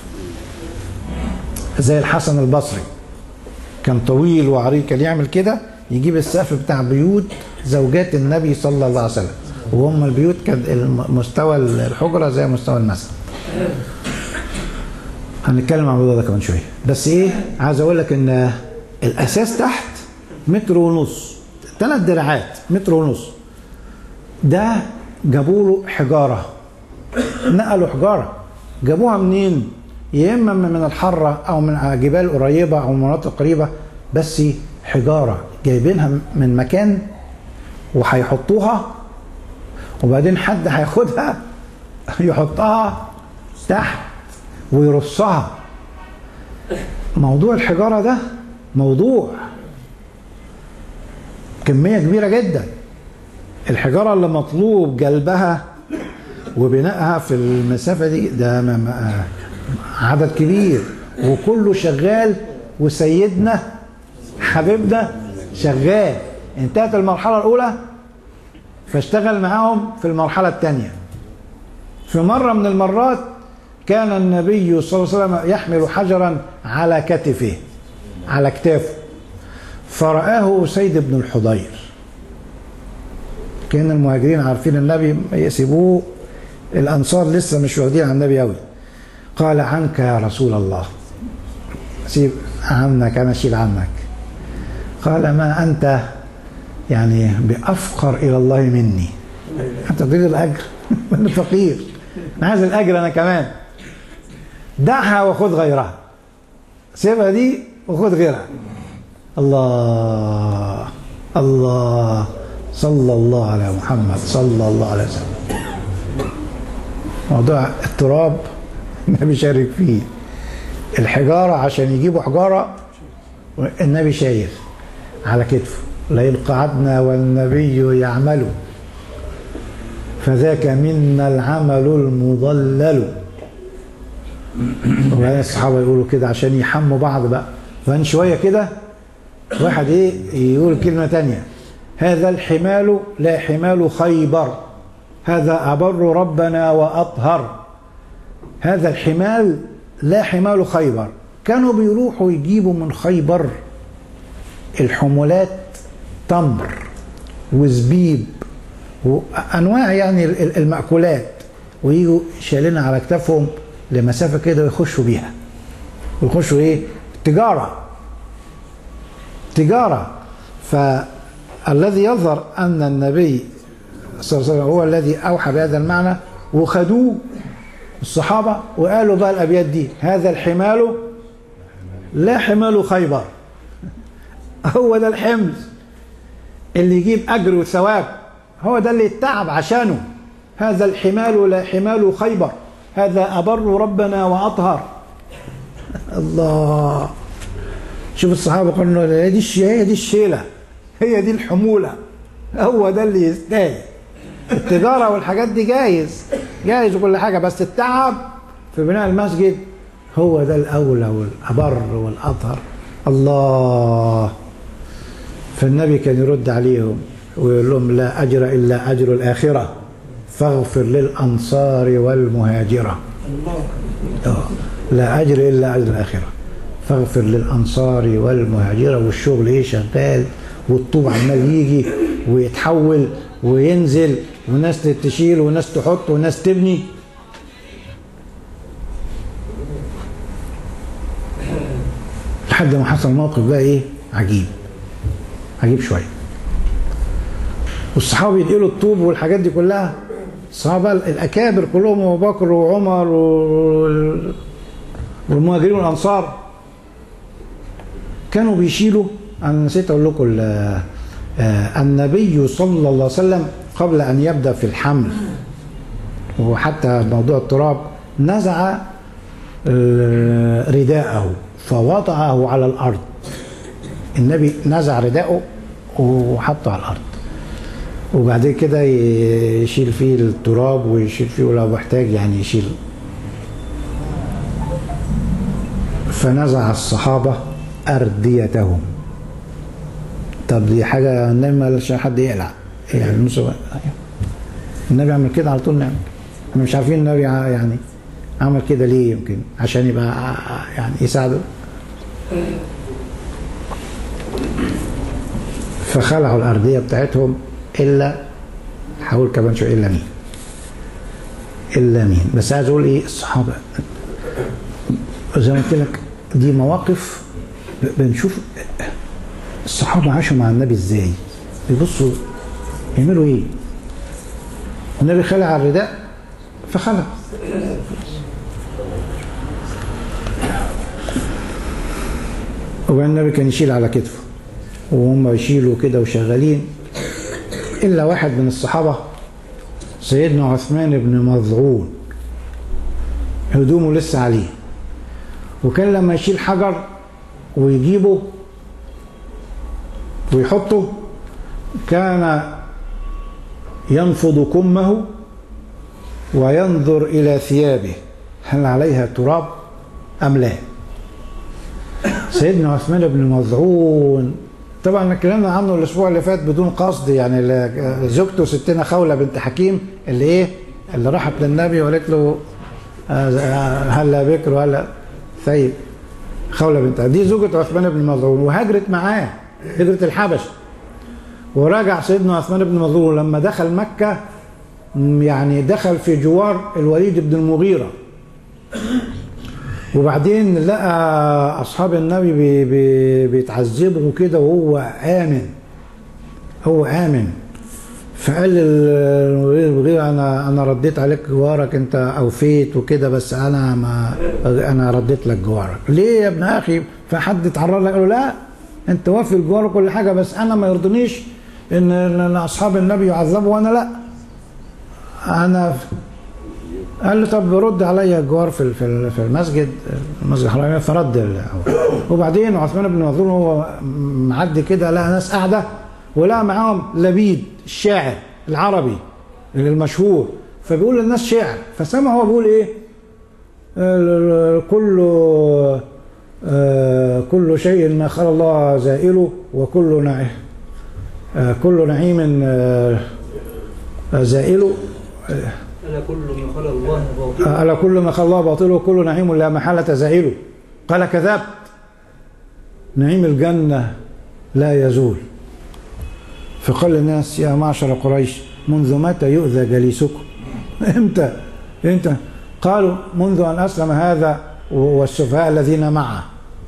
زي الحسن البصري كان طويل وعريض كان يعمل كده يجيب السقف بتاع بيوت زوجات النبي صلى الله عليه وسلم وهم البيوت كان مستوى الحجره زي مستوى المسجد هنتكلم عن الموضوع ده كمان شويه بس ايه عايز اقول لك ان الاساس تحت متر ونص ثلاث دراعات متر ونص ده جابوا له حجاره نقلوا حجاره جابوها منين يا اما من الحره او من جبال قريبه او مناطق قريبه بس حجاره جايبينها من مكان وهيحطوها وبعدين حد هياخدها يحطها تحت ويرصها موضوع الحجاره ده موضوع كميه كبيره جدا الحجاره اللي مطلوب جلبها وبنائها في المسافه دي ده عدد كبير وكله شغال وسيدنا حبيبنا شغال انتهت المرحله الاولى فاشتغل معاهم في المرحله الثانيه في مره من المرات كان النبي صلى الله عليه وسلم يحمل حجرا على كتفه على كتافه فرآه سيد بن الحضير كان المهاجرين عارفين النبي يسيبوه الأنصار لسه مش واخدين عن النبي أوي قال عنك يا رسول الله سيب عنك أنا أشيل عنك قال ما أنت يعني بأفقر إلى الله مني أنت تريد الأجر أنا فقير أنا عايز الأجر أنا كمان دعها وخذ غيرها سيبها دي وخذ غيرها الله الله صلى الله على محمد صلى الله عليه وسلم موضوع التراب النبي شارك فيه الحجارة عشان يجيبوا حجارة النبي شايل على كتفه لئن قعدنا والنبي يعمل فذاك منا العمل المضلل وبعدين الصحابة يقولوا كده عشان يحموا بعض بقى فان شوية كده واحد ايه يقول كلمة تانية هذا الحمال لا حمال خيبر هذا أبر ربنا وأطهر هذا الحمال لا حمال خيبر كانوا بيروحوا يجيبوا من خيبر الحمولات تمر وزبيب وانواع يعني المأكولات ويجوا شايلينها على كتافهم لمسافه كده ويخشوا بيها ويخشوا ايه تجاره تجاره فالذي يظهر ان النبي صلى الله عليه وسلم هو الذي اوحى بهذا المعنى وخدوه الصحابه وقالوا بقى الابيات دي هذا الحمال لا حمال خيبر هو ده الحمل اللي يجيب اجر وثواب هو ده اللي يتعب عشانه هذا الحمال لا حمال خيبر هذا أبر ربنا وأطهر الله شوف الصحابة قالوا هي دي هي دي الشيلة هي دي الحمولة هو ده اللي يستاهل التجارة والحاجات دي جايز جايز وكل حاجة بس التعب في بناء المسجد هو ده الأولى والأبر والأطهر الله فالنبي كان يرد عليهم ويقول لهم لا أجر إلا أجر الآخرة فاغفر للأنصار والمهاجرة الله لا أجر إلا أجر الآخرة فاغفر للأنصار والمهاجرة والشغل إيه شغال والطوب عمال يجي ويتحول وينزل وناس تشيل وناس تحط وناس تبني لحد ما حصل موقف بقى ايه عجيب عجيب شويه والصحابه ينقلوا الطوب والحاجات دي كلها الصحابه الاكابر كلهم ابو بكر وعمر والمهاجرين والانصار كانوا بيشيلوا انا نسيت اقول لكم النبي صلى الله عليه وسلم قبل ان يبدا في الحمل وحتى موضوع التراب نزع رداءه فوضعه على الارض النبي نزع رداءه وحطه على الارض وبعدين كده يشيل فيه التراب ويشيل فيه ولو محتاج يعني يشيل فنزع الصحابة أرديتهم طب دي حاجة النبي ما قالش حد يقلع يعني المسوى النبي عمل كده على طول نعمل احنا مش عارفين النبي يعني عمل كده ليه يمكن عشان يبقى يعني يساعده فخلعوا الأرضية بتاعتهم إلا حاول كمان شوية إلا مين إلا مين بس عايز أقول إيه الصحابة زي ما قلت لك دي مواقف بنشوف الصحابة عاشوا مع النبي إزاي بيبصوا يعملوا إيه النبي خلع الرداء فخلع وبعدين النبي كان يشيل على كتفه وهم يشيلوا كده وشغالين إلا واحد من الصحابة سيدنا عثمان بن مظعون هدومه لسه عليه وكان لما يشيل حجر ويجيبه ويحطه كان ينفض كمه وينظر إلى ثيابه هل عليها تراب أم لا سيدنا عثمان بن مظعون طبعا اتكلمنا عنه الاسبوع اللي فات بدون قصد يعني زوجته ستنا خوله بنت حكيم اللي ايه اللي راحت للنبي وقالت له هلا بكر وهلا ثيب خوله بنت دي زوجة عثمان بن مظعون وهاجرت معاه هجرة الحبش ورجع سيدنا عثمان بن مظعون لما دخل مكة يعني دخل في جوار الوليد بن المغيرة وبعدين لقى اصحاب النبي بي بي بيتعذبوا كده وهو امن هو امن فقال للوليد المغيرة انا انا رديت عليك جوارك انت اوفيت وكده بس انا ما انا رديت لك جوارك ليه يا ابن اخي فحد اتعرض لك قال له لا انت وافي الجوار كل حاجه بس انا ما يرضنيش ان إن اصحاب النبي يعذبوا وانا لا انا قال له طب رد عليا الجوار في في في المسجد المسجد الحرام فرد ال- وبعدين عثمان بن مظلوم هو معدي كده لقى ناس قاعده ولقى معاهم لبيد الشاعر العربي المشهور فبيقول للناس شعر فسمع هو بيقول ايه ال- ال- كل آه، كل شيء ما خلى الله زائله وكل نعيم كل نعيم آه، آه، زائله أنا كل ما خلق الله باطل على كل ما خلى الله باطله وكل نعيم لا محالة زائله قال كذبت نعيم الجنة لا يزول فقال للناس يا معشر قريش منذ متى يؤذى جليسكم امتى امتى قالوا منذ ان اسلم هذا والسفهاء الذين معه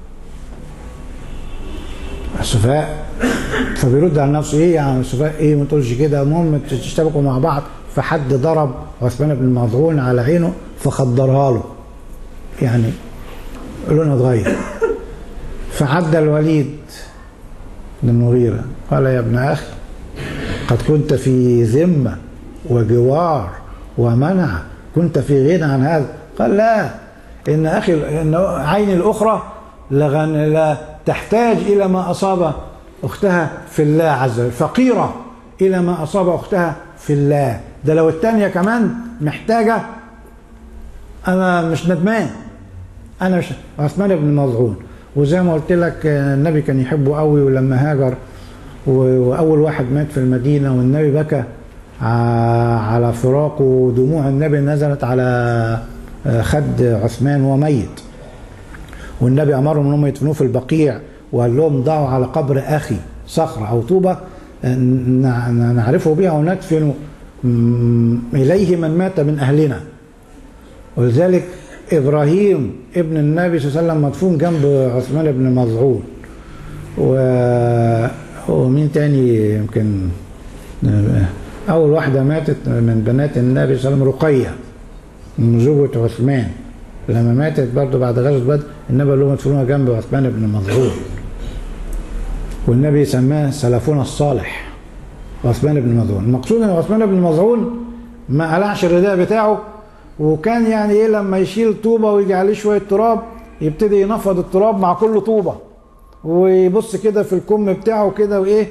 السفهاء فبيرد على نفسه ايه يا عم السفهاء ايه ما تقولش كده المهم تشتبكوا مع بعض فحد ضرب عثمان بن مظعون على عينه فخدرها له يعني لونه اتغير فعدى الوليد بن المغيرة قال يا ابن أخي قد كنت في ذمة وجوار ومنع كنت في غنى عن هذا قال لا إن أخي إن عيني الأخرى لغن لا تحتاج إلى ما أصاب أختها في الله عز وجل فقيرة إلى ما أصاب أختها في الله ده لو التانية كمان محتاجة أنا مش ندمان أنا مش عثمان بن مظعون وزي ما قلت لك آه، النبي كان يحبه قوي ولما هاجر و- واول واحد مات في المدينه والنبي بكى ع- على فراقه ودموع النبي نزلت على آه، خد عثمان وهو ميت والنبي امرهم انهم يدفنوه في البقيع وقال لهم ضعوا على قبر اخي صخره او طوبه آه، نع- نعرفه بها وندفن م- اليه من مات من اهلنا ولذلك ابراهيم ابن النبي صلى الله عليه وسلم مدفون جنب عثمان بن مظعون و... ومين تاني يمكن اول واحده ماتت من بنات النبي صلى الله عليه وسلم رقيه من زوجة عثمان لما ماتت برضه بعد غزوه بدر النبي قال لهم ادفنوها جنب عثمان بن مظعون والنبي سماه سلفنا الصالح عثمان بن مظعون المقصود ان عثمان بن مظعون ما قلعش الرداء بتاعه وكان يعني ايه لما يشيل طوبه ويجي عليه شويه تراب يبتدي ينفض التراب مع كل طوبه ويبص كده في الكم بتاعه كده وايه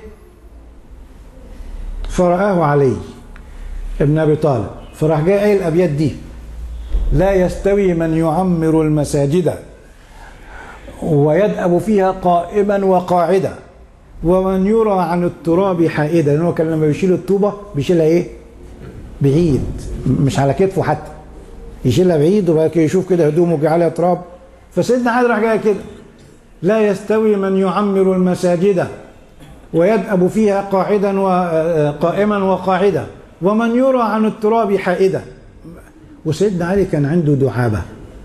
فرآه علي ابن ابي طالب فراح جاي قايل الابيات دي لا يستوي من يعمر المساجد ويدأب فيها قائما وقاعدا ومن يرى عن التراب حائدا لأنه كان لما بيشيل الطوبة بيشيلها ايه بعيد مش على كتفه حتى يشيلها بعيد وبعد كده يشوف كده هدومه جه عليها تراب فسيدنا علي راح جاي كده لا يستوي من يعمر المساجد ويدأب فيها قاعدا وقائما وقاعدا ومن يرى عن التراب حائدا وسيدنا علي كان عنده دعابة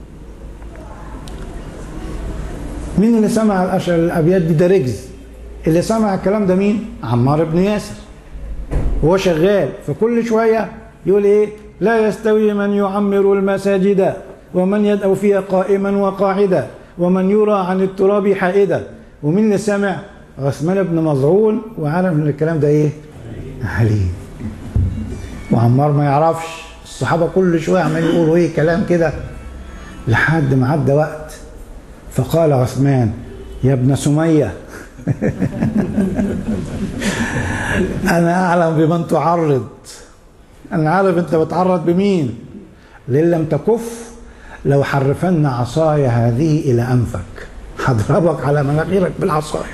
مين اللي سمع الأش- الأبيات دي ده رجز اللي سمع الكلام ده مين عمار بن ياسر وهو شغال فكل شوية يقول ايه لا يستوي من يعمر المساجد ومن يدعو فيها قائما وقاعدا ومن يرى عن التراب حائدا ومين اللي سمع عثمان بن مظعون وعارف ان الكلام ده ايه علي وعمار ما يعرفش الصحابة كل شوية عمالين يقولوا ايه كلام كده لحد ما عدى وقت فقال عثمان يا ابن سمية أنا أعلم بمن تعرض أنا عارف أنت بتعرض بمين لئن لم تكف لو حرفن عصاي هذه إلى أنفك هضربك على مناخيرك بالعصاية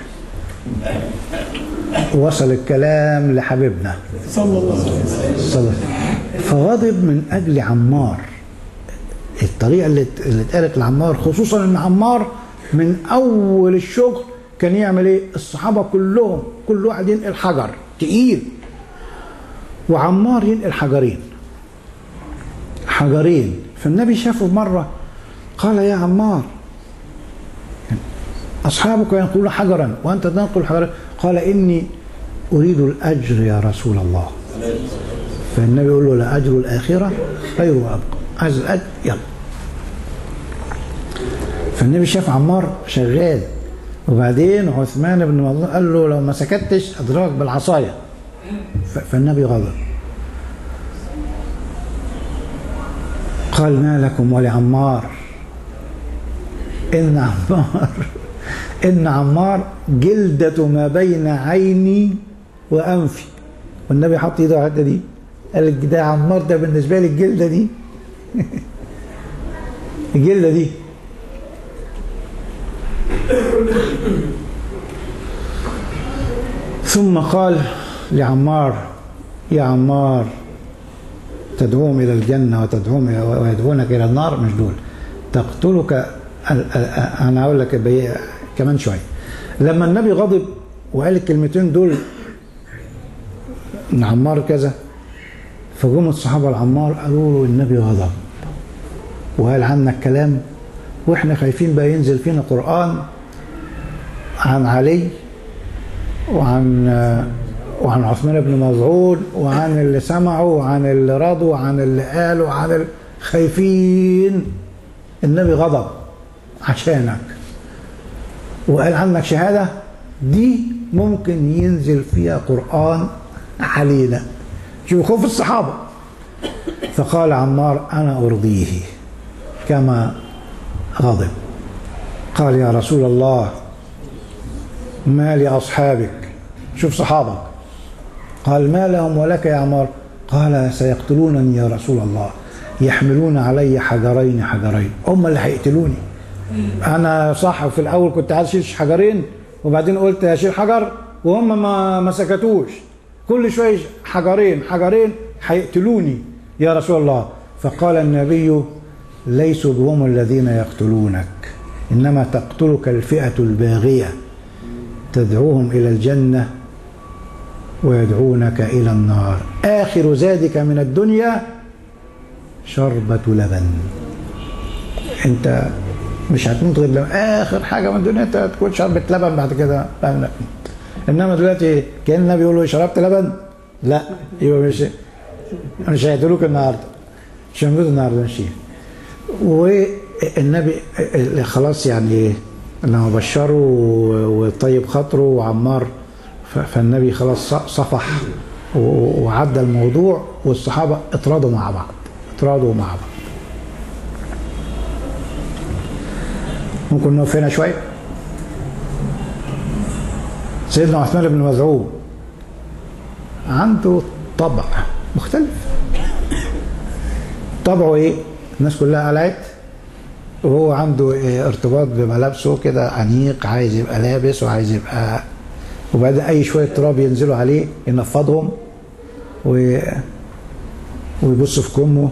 وصل الكلام لحبيبنا صلى الله عليه وسلم صلى الله عليه وسلم فغضب من أجل عمار الطريقة اللي اللي اتقالت لعمار خصوصا ان عمار من اول الشغل كان يعمل ايه الصحابة كلهم كل واحد ينقل حجر تقيل وعمار ينقل حجرين حجرين فالنبي شافه مرة قال يا عمار أصحابك ينقلون حجرا وأنت تنقل حجرا قال إني أريد الأجر يا رسول الله فالنبي يقول له لأجر الآخرة خير وأبقى عايز الأجر يلا فالنبي شاف عمار شغال وبعدين عثمان بن مظلوم قال له لو ما سكتش أدراك بالعصاية ف- فالنبي غضب قال ما لكم ولعمار إن عمار إن عمار جلدة ما بين عيني وأنفي والنبي حط إيده على الحتة دي قال لك ده عمار ده بالنسبة لي الجلدة دي الجلدة دي ثم قال لعمار يا عمار تدعوهم إلى الجنة وتدعوهم إلى- ويدعونك إلى النار مش دول تقتلك ال- ال- أنا أقول لك بي- كمان شوية لما النبي غضب وقال الكلمتين دول إن عمار كذا فجم الصحابة العمار قالوا له النبي غضب وقال عنك كلام واحنا خايفين بقى ينزل فينا قرآن عن علي وعن وعن عثمان بن مظعون وعن اللي سمعوا وعن اللي رضوا وعن اللي قالوا وعن الخايفين النبي غضب عشانك وقال عنك شهادة دي ممكن ينزل فيها قرآن علينا شوف خوف الصحابة فقال عمار أنا أرضيه كما غضب قال يا رسول الله ما لأصحابك شوف صحابك قال ما لهم ولك يا عمار قال سيقتلونني يا رسول الله يحملون علي حجرين حجرين هم اللي هيقتلوني انا صح في الاول كنت عايز اشيل حجرين وبعدين قلت هشيل حجر وهم ما ما سكتوش كل شويه حجرين حجرين هيقتلوني يا رسول الله فقال النبي ليسوا بهم الذين يقتلونك انما تقتلك الفئه الباغيه تدعوهم الى الجنه ويدعونك الى النار اخر زادك من الدنيا شربة لبن انت مش هتموت غير لما اخر حاجه من الدنيا انت تكون شربة لبن بعد كده لا لا. انما دلوقتي كان النبي يقول له شربت لبن لا يبقى مش مش هيقتلوك النهارده مش هيموت النهارده ماشي والنبي خلاص يعني لما بشره وطيب خاطره وعمار ف- فالنبي خلاص صفح و- وعدى الموضوع والصحابه اتراضوا مع بعض اتراضوا مع بعض ممكن نقف هنا شويه سيدنا عثمان بن مزعوم عنده طبع مختلف طبعه ايه الناس كلها قلعت وهو عنده إيه ارتباط بملابسه كده انيق عايز يبقى لابس وعايز يبقى وبعدين اي شويه تراب ينزلوا عليه ينفضهم و... ويبص في كمه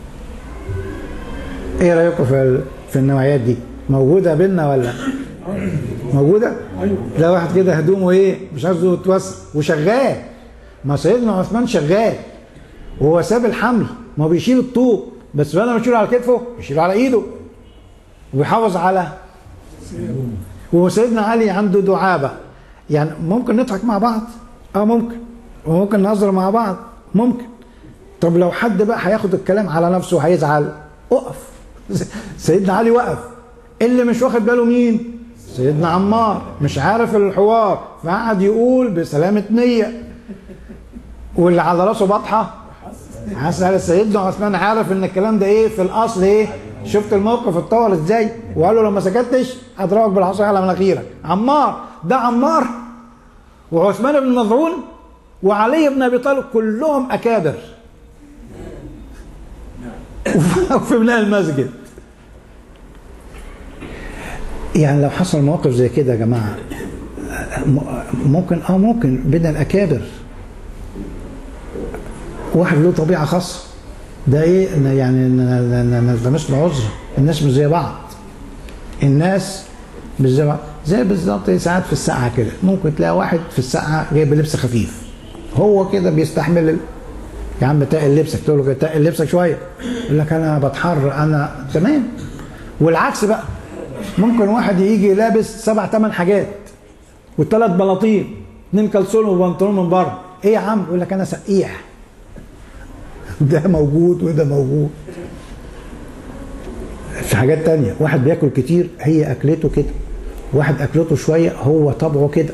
ايه رايكم في ال... في النوعيات دي موجوده بينا ولا موجوده ده واحد كده هدومه ايه مش عايزه يتوسع وشغال ما سيدنا عثمان شغال وهو ساب الحمل ما هو بيشيل الطوب بس بدل ما يشيله على كتفه بيشيله على ايده وبيحافظ على وسيدنا علي عنده دعابه يعني ممكن نضحك مع بعض اه ممكن وممكن نهزر مع بعض ممكن طب لو حد بقى هياخد الكلام على نفسه هيزعل اقف سيدنا علي وقف اللي مش واخد باله مين سيدنا عمار مش عارف الحوار فقعد يقول بسلامة نية واللي على راسه بطحة حسن سيدنا عثمان عارف ان الكلام ده ايه في الاصل ايه شفت الموقف اتطور ازاي وقال له لو ما سكتش هضربك بالعصايه على مناخيرك عمار ده عمار وعثمان بن مظعون وعلي بن ابي طالب كلهم اكابر وفي بناء المسجد يعني لو حصل موقف زي كده يا جماعه م- ممكن اه ممكن بين الاكابر واحد له طبيعه خاصه ده ايه إن يعني ن- ن- ن- نلتمس له عذر الناس مش زي بعض الناس مش زي بعض زي بالظبط ساعات في الساعه كده ممكن تلاقي واحد في الساعه جايب لبس خفيف هو كده بيستحمل ال... يا عم تقل لبسك تقول له تقل لبسك شويه يقول لك انا بتحر انا تمام والعكس بقى ممكن واحد يجي لابس سبع ثمان حاجات والثلاث بلاطين اثنين كلسون وبنطلون من بره ايه يا عم يقول لك انا سقيح ده موجود وده موجود في حاجات تانية واحد بياكل كتير هي اكلته كده واحد اكلته شويه هو طبعه كده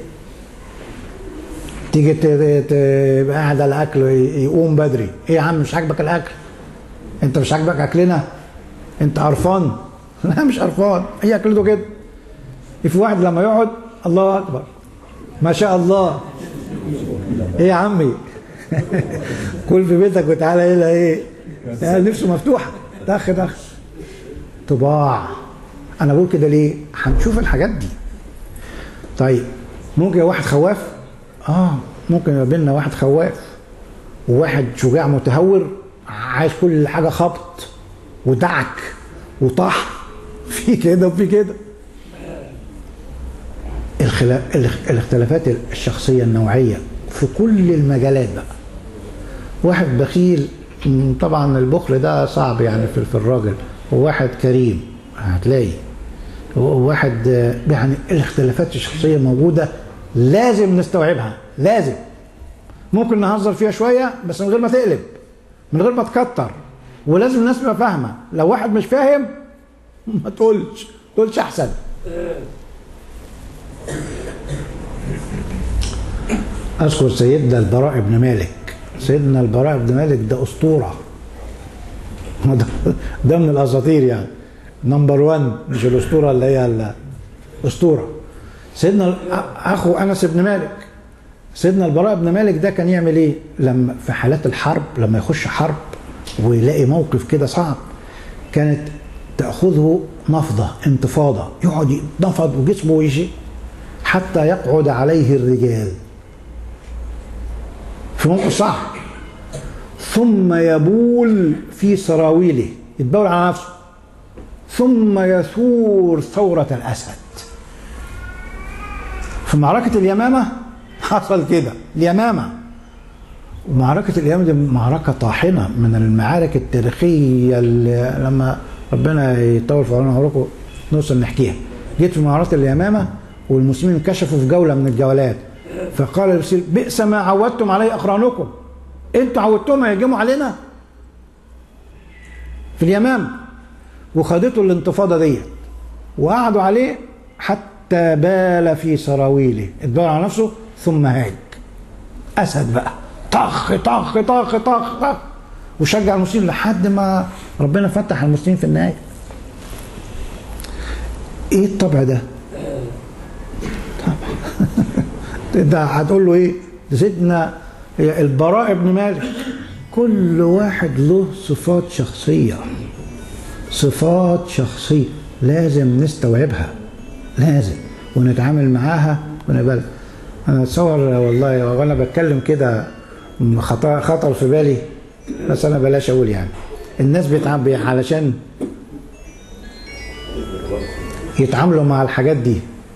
تيجي ت- ت- تبقى قاعد على الاكل يقوم بدري ايه يا عم مش عاجبك الاكل انت مش عاجبك اكلنا انت قرفان لا مش قرفان هي اكلته كده في واحد لما يقعد الله اكبر ما شاء الله ايه يا عمي كل في بيتك وتعالى هنا ايه يعني نفسه مفتوحه دخ دخ طباع انا بقول كده ليه هنشوف الحاجات دي طيب ممكن يبقى واحد خواف اه ممكن يبقى بينا واحد خواف وواحد شجاع متهور عايز كل حاجه خبط ودعك وطح في كده وفي كده الخلاف الاخ- الاختلافات الشخصيه النوعيه في كل المجالات بقى واحد بخيل م، طبعا البخل ده صعب يعني في في الراجل وواحد كريم هتلاقي وواحد آه، يعني الاختلافات الشخصيه موجوده لازم نستوعبها لازم ممكن نهزر فيها شويه بس من غير ما تقلب من غير ما تكتر ولازم الناس تبقى فاهمه لو واحد مش فاهم ما تقولش ما تقولش احسن اذكر سيدنا البراء بن مالك سيدنا البراء بن مالك ده اسطوره ده, ده من الاساطير يعني نمبر 1 مش الاسطوره اللي هي الاسطوره سيدنا اخو انس بن مالك سيدنا البراء بن مالك ده كان يعمل ايه لما في حالات الحرب لما يخش حرب ويلاقي موقف كده صعب كانت تاخذه نفضه انتفاضه يقعد يتنفض وجسمه يجي حتى يقعد عليه الرجال في موقف صعب ثم يبول في سراويله يتبول على نفسه ثم يثور ثورة الأسد في معركة اليمامة حصل كده اليمامة ومعركة اليمامة دي معركة طاحنة من المعارك التاريخية اللي لما ربنا يطول في عمرنا عمركم نوصل نحكيها جيت في معركة اليمامة والمسلمين كشفوا في جولة من الجولات فقال الرسول بئس ما عودتم عليه أقرانكم انتوا عودتهم يهجموا علينا في اليمامة وخدته الانتفاضة ديت وقعدوا عليه حتى بال في سراويله اتبال على نفسه ثم هاج أسد بقى طخ طخ طخ طخ طخ وشجع المسلمين لحد ما ربنا فتح المسلمين في النهاية ايه الطبع ده؟ طبع ده هتقول له ايه؟ ده سيدنا البراء بن مالك كل واحد له صفات شخصية صفات شخصية لازم نستوعبها لازم ونتعامل معاها ونبال انا اتصور والله وانا بتكلم كده خطر, خطر في بالي بس انا بلاش اقول يعني الناس بيتعامل علشان يتعاملوا مع الحاجات دي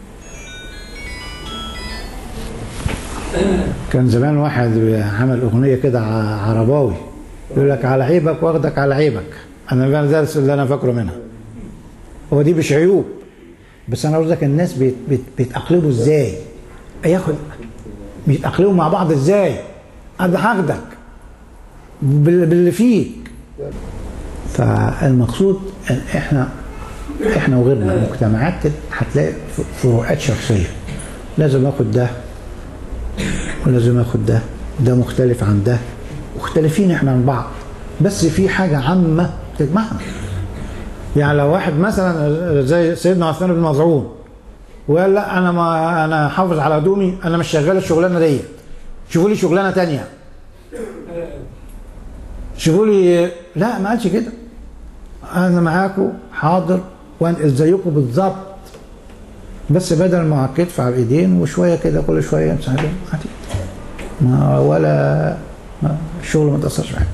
كان زمان واحد عمل اغنيه كده عرباوي يقول لك على عيبك واخدك على عيبك انا بقى ده اللي انا فاكره منها هو دي مش عيوب بس انا قصدك الناس بيت بيت بيتاقلموا ازاي ياخد بيتاقلموا مع بعض ازاي انا هاخدك باللي فيك فالمقصود ان احنا احنا وغيرنا مجتمعات كده هتلاقي فروقات شخصيه لازم اخد ده ولازم اخد ده ده مختلف عن ده مختلفين احنا عن بعض بس في حاجه عامه تجمعنا يعني لو واحد مثلا زي سيدنا عثمان بن مظعون وقال لا انا ما انا حافظ على هدومي انا مش شغال الشغلانه ديت شوفوا لي شغلانه تانية شوفوا لي لا ما قالش كده انا معاكم حاضر وانقل زيكم بالظبط بس بدل ما على الكتف على الايدين وشويه كده كل شويه امسح عادي ما ولا ما الشغل ما تاثرش معايا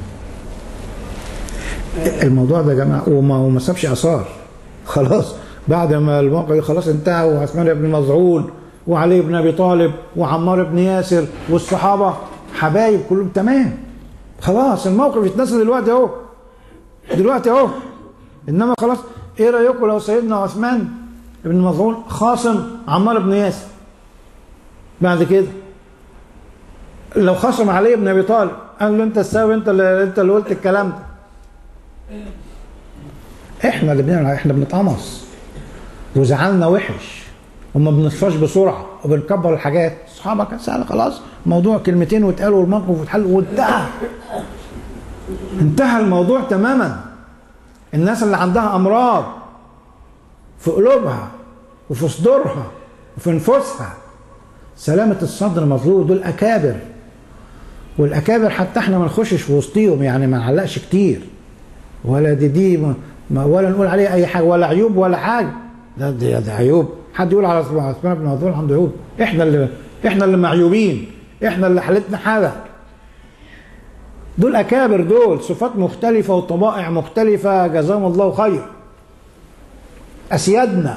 الموضوع ده يا جماعه وما وما سابش اثار خلاص بعد ما الموقع خلاص انتهى وعثمان بن مظعون وعلي بن ابي طالب وعمار بن ياسر والصحابه حبايب كلهم تمام خلاص الموقف يتنسى دلوقتي اهو دلوقتي اهو انما خلاص ايه رايكم لو سيدنا عثمان بن مظعون خاصم عمار بن ياسر بعد كده لو خصم علي ابن ابي طالب قال له انت السبب انت اللي انت اللي قلت الكلام ده احنا اللي بنعمل احنا بنتقمص وزعلنا وحش وما بنصفاش بسرعه وبنكبر الحاجات اصحابك سهل خلاص موضوع كلمتين واتقالوا والموقف واتحل وانتهى انتهى الموضوع تماما الناس اللي عندها امراض في قلوبها وفي صدورها وفي نفوسها سلامة الصدر مطلوب دول أكابر والأكابر حتى احنا ما نخشش في وسطيهم يعني ما نعلقش كتير ولا دي دي ما ولا نقول عليه أي حاجة ولا عيوب ولا حاجة ده دي, ده عيوب حد يقول على عثمان بن عفان عنده عيوب احنا اللي احنا اللي معيوبين احنا اللي حالتنا حالة دول أكابر دول صفات مختلفة وطبائع مختلفة جزاهم الله خير أسيادنا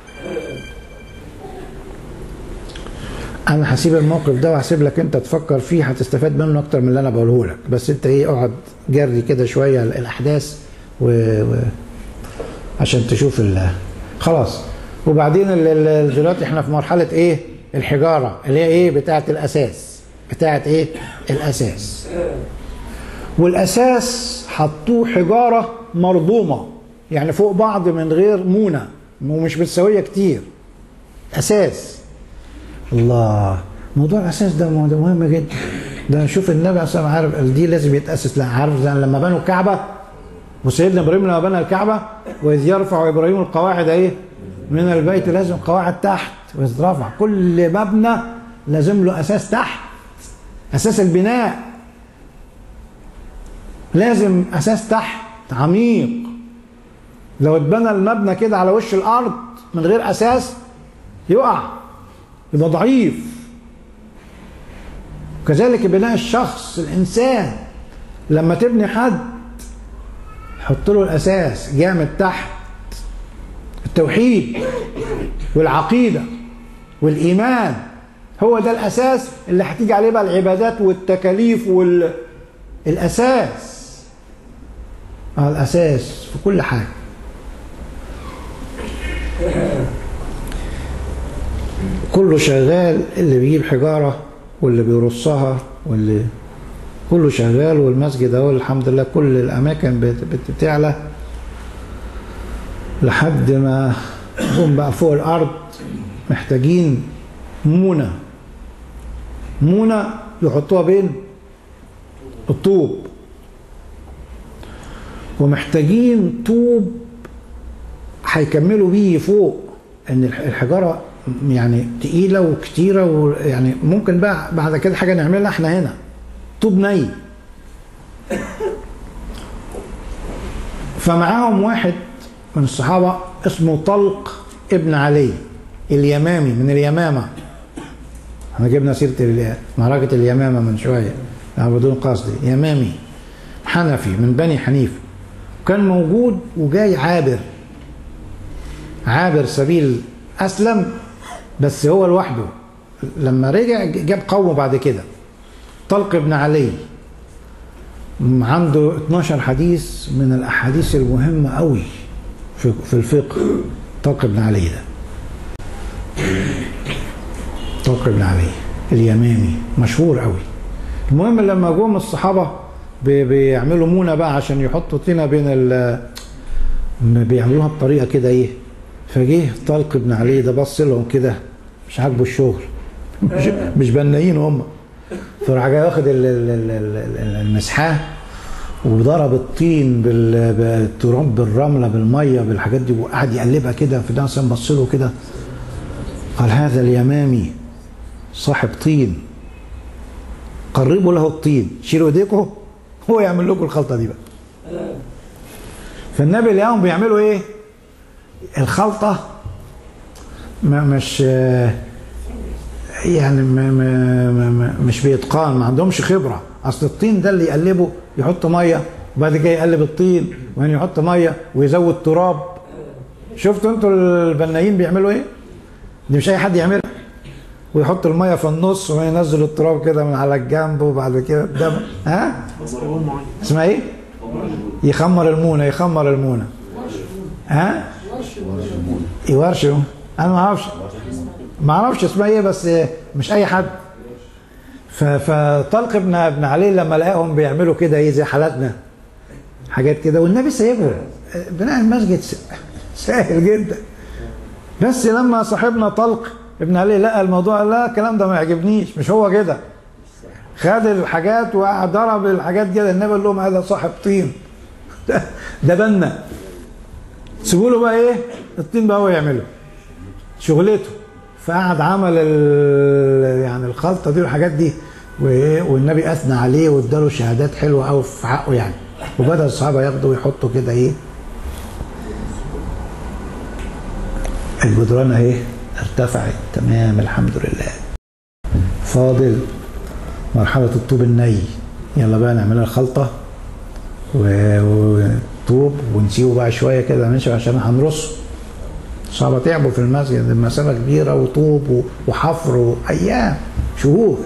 انا هسيب الموقف ده وهسيب لك انت تفكر فيه هتستفاد منه اكتر من اللي انا بقوله لك بس انت ايه اقعد جري كده شويه الاحداث و... و... عشان تشوف ال... خلاص وبعدين ال... ال... دلوقتي احنا في مرحله ايه الحجاره اللي هي ايه بتاعه الاساس بتاعه ايه الاساس والاساس حطوه حجاره مرضومه يعني فوق بعض من غير مونه ومش متساويه كتير اساس الله موضوع الاساس ده موضوع مهم جدا ده شوف النبي اصلا عارف دي لازم يتاسس لا عارف زي لما بنوا الكعبه وسيدنا ابراهيم لما بنى الكعبه واذ يرفع ابراهيم القواعد ايه من البيت لازم قواعد تحت واذ رفع كل مبنى لازم له اساس تحت اساس البناء لازم اساس تحت عميق لو اتبنى المبنى كده على وش الارض من غير اساس يقع يبقى ضعيف كذلك بناء الشخص الانسان لما تبني حد حط له الاساس جامد تحت التوحيد والعقيده والايمان هو ده الاساس اللي هتيجي عليه بقى العبادات والتكاليف والاساس اه الاساس في كل حاجه كله شغال اللي بيجيب حجارة واللي بيرصها واللي كله شغال والمسجد اهو الحمد لله كل الأماكن بت- بتعلى لحد ما هم بقى فوق الأرض محتاجين مونة مونة يحطوها بين الطوب ومحتاجين طوب هيكملوا بيه فوق ان الح- الحجاره يعني تقيله وكتيره ويعني ممكن بقى بعد كده حاجه نعملها احنا هنا طوب ني فمعاهم واحد من الصحابه اسمه طلق ابن علي اليمامي من اليمامه احنا جبنا سيره ال- معركه اليمامه من شويه يعني بدون قصد يمامي حنفي من بني حنيفه كان موجود وجاي عابر عابر سبيل اسلم بس هو لوحده لما رجع جاب قومه بعد كده طلق بن علي عنده 12 حديث من الاحاديث المهمه قوي في في الفقه طلق بن علي ده طلق بن علي اليمامي مشهور قوي المهم لما جم الصحابه بي- بيعملوا مونه بقى عشان يحطوا طينه بين ال بيعملوها بطريقه كده ايه فجه طلق بن علي ده بص لهم كده مش عاجبه الشغل مش, مش بنايين هم فراح جاي واخد ال- ال- ال- ال- ال- المسحاه وضرب الطين بال- بالتراب بالرمله بالميه بالحاجات دي وقعد يقلبها كده في ناس بص له كده قال هذا اليمامي صاحب طين قربوا له الطين شيلوا ايديكم هو يعمل لكم الخلطه دي بقى فالنبي اليوم بيعملوا ايه الخلطه ما مش آه، يعني ما ما ما ما مش بإتقان ما عندهمش خبرة أصل الطين ده اللي يقلبه يحط مية وبعد كده يقلب الطين وبعدين يحط مية ويزود تراب شفتوا انتوا البنايين بيعملوا ايه؟ دي مش أي حد يعملها ويحط المية في النص وينزل التراب كده من على الجنب وبعد كده ده ها؟ اسمها ايه؟ يخمر المونة يخمر المونة ها؟ يورش انا ما اعرفش ما اعرفش اسمها ايه بس مش اي حد ف- فطلق ابن ابن علي لما لقاهم بيعملوا كده ايه زي حالاتنا حاجات كده والنبي سايبهم بناء المسجد س- سهل جدا بس لما صاحبنا طلق ابن علي لقى الموضوع لا الكلام ده ما يعجبنيش مش هو كده خد الحاجات وقعد ضرب الحاجات كده النبي قال لهم هذا صاحب طين ده, ده بنا سيبوا له بقى ايه الطين بقى هو يعمله شغلته فقعد عمل ال- يعني الخلطه دي والحاجات دي وإيه؟ والنبي اثنى عليه واداله شهادات حلوه قوي في حقه يعني وبدا الصحابه ياخدوا ويحطوا كده ايه الجدران اهي ارتفعت تمام الحمد لله فاضل مرحله الطوب الني يلا بقى نعملها الخلطه و- وطوب ونسيبه بقى شويه كده نشف عشان هنرصه صعبة تعبوا في المسجد المسافة كبيرة وطوب و- وحفر وأيام شهور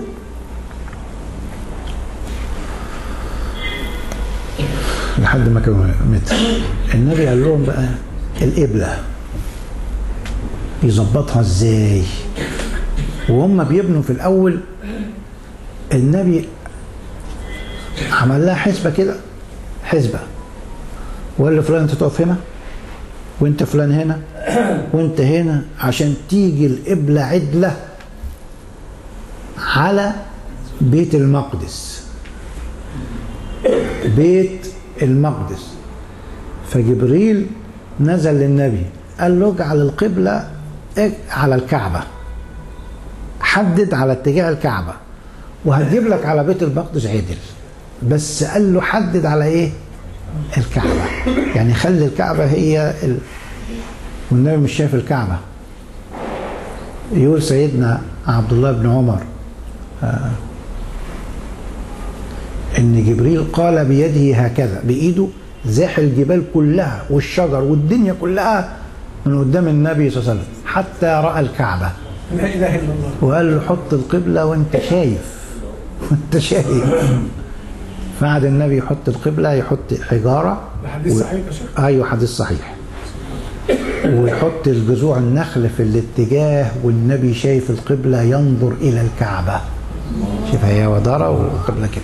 لحد ما كانوا متر النبي قال لهم بقى القبلة يظبطها ازاي وهم بيبنوا في الأول النبي عمل لها حسبة كده حسبة وقال لفلان انت تقف هنا وانت فلان هنا وانت هنا عشان تيجي القبلة عدلة على بيت المقدس بيت المقدس فجبريل نزل للنبي قال له اجعل القبلة اج- على الكعبة حدد على اتجاه الكعبة وهتجيب لك على بيت المقدس عدل بس قال له حدد على ايه الكعبة يعني خلي الكعبة هي ال... والنبي مش شايف الكعبة يقول سيدنا عبد الله بن عمر آه، ان جبريل قال بيده هكذا بايده زاح الجبال كلها والشجر والدنيا كلها من قدام النبي صلى الله عليه وسلم حتى راى الكعبه لا اله الا الله وقال له حط القبله وانت شايف وانت شايف فقعد النبي يحط القبله يحط حجاره ده حديث و- صحيح يا شيخ ايوه حديث صحيح ويحط الجذوع النخل في الاتجاه والنبي شايف القبلة ينظر إلى الكعبة شوف هي ودارة والقبلة كده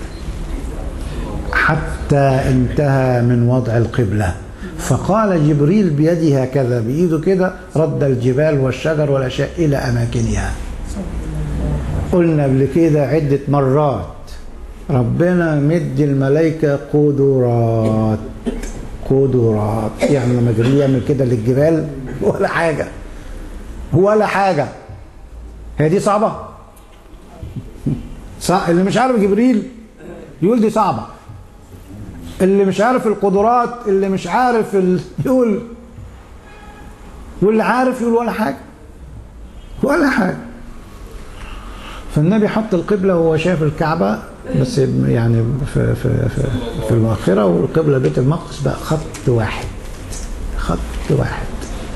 حتى انتهى من وضع القبلة فقال جبريل بيده هكذا بإيده كده رد الجبال والشجر والأشياء إلى أماكنها قلنا قبل كده عدة مرات ربنا مدي الملائكة قدرات قدرات يعني لما جبريل يعمل كده للجبال ولا حاجة ولا حاجة هي دي صعبة صح اللي مش عارف جبريل يقول دي صعبة اللي مش عارف القدرات اللي مش عارف ال... يقول واللي عارف يقول ولا حاجة ولا حاجة فالنبي حط القبلة وهو شايف الكعبة بس يعني في في في, في المؤخرة والقبلة بيت المقدس بقى خط واحد خط واحد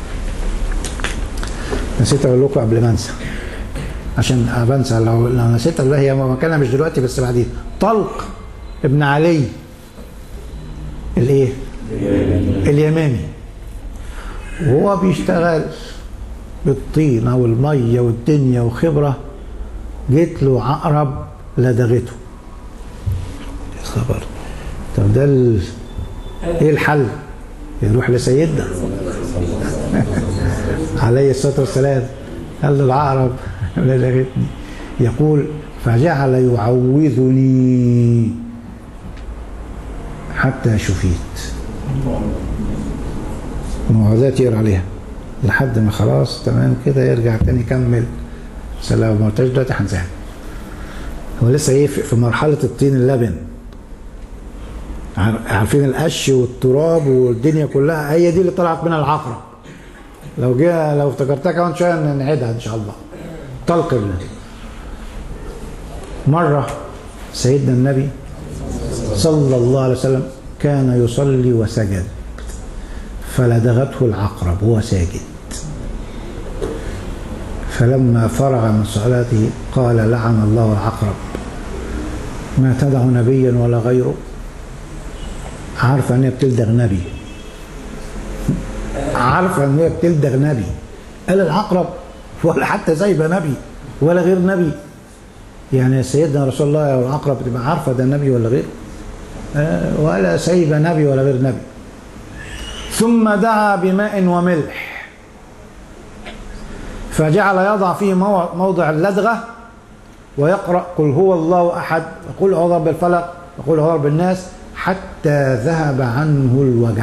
نسيت اقول لكم قبل ما انسى عشان بنسى لو لو نسيت الله هي مكانها مش دلوقتي بس بعدين طلق ابن علي الايه؟ اليمامي وهو بيشتغل بالطينة والمية والدنيا وخبرة جيت له عقرب لدغته يا خبر طب ده ال... ايه الحل؟ يروح لسيدنا عليه الصلاة والسلام قال له العقرب لدغتني يقول فجعل يعوذني حتى شفيت معوذات يقرا عليها لحد ما خلاص تمام كده يرجع تاني يكمل سلام ما قلتهاش دلوقتي هنساها هو لسه ايه في في مرحله الطين اللبن عار- عارفين القش والتراب والدنيا كلها هي دي اللي طلعت منها العقرب لو جه لو افتكرتها كمان شويه نعيدها ان شاء الله طلق ابنه مره سيدنا النبي صلى الله عليه وسلم كان يصلي وسجد فلدغته العقرب وهو ساجد فلما فرغ من صلاته قال لعن الله العقرب ما تدع نبيا ولا غيره عارفه ان هي بتلدغ نبي عارفه ان هي بتلدغ نبي قال العقرب ولا حتى زيبه نبي ولا غير نبي يعني سيدنا رسول الله والعقرب تبقى عارفة ده نبي ولا غير آه، ولا سيب نبي ولا غير نبي ثم دعا بماء وملح فجعل يضع فيه مو- موضع اللدغة ويقرأ قل هو الله أحد وقل أعوذ برب الفلق وقل أعوذ برب الناس حتى ذهب عنه الوجع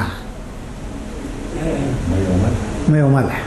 ماء وملح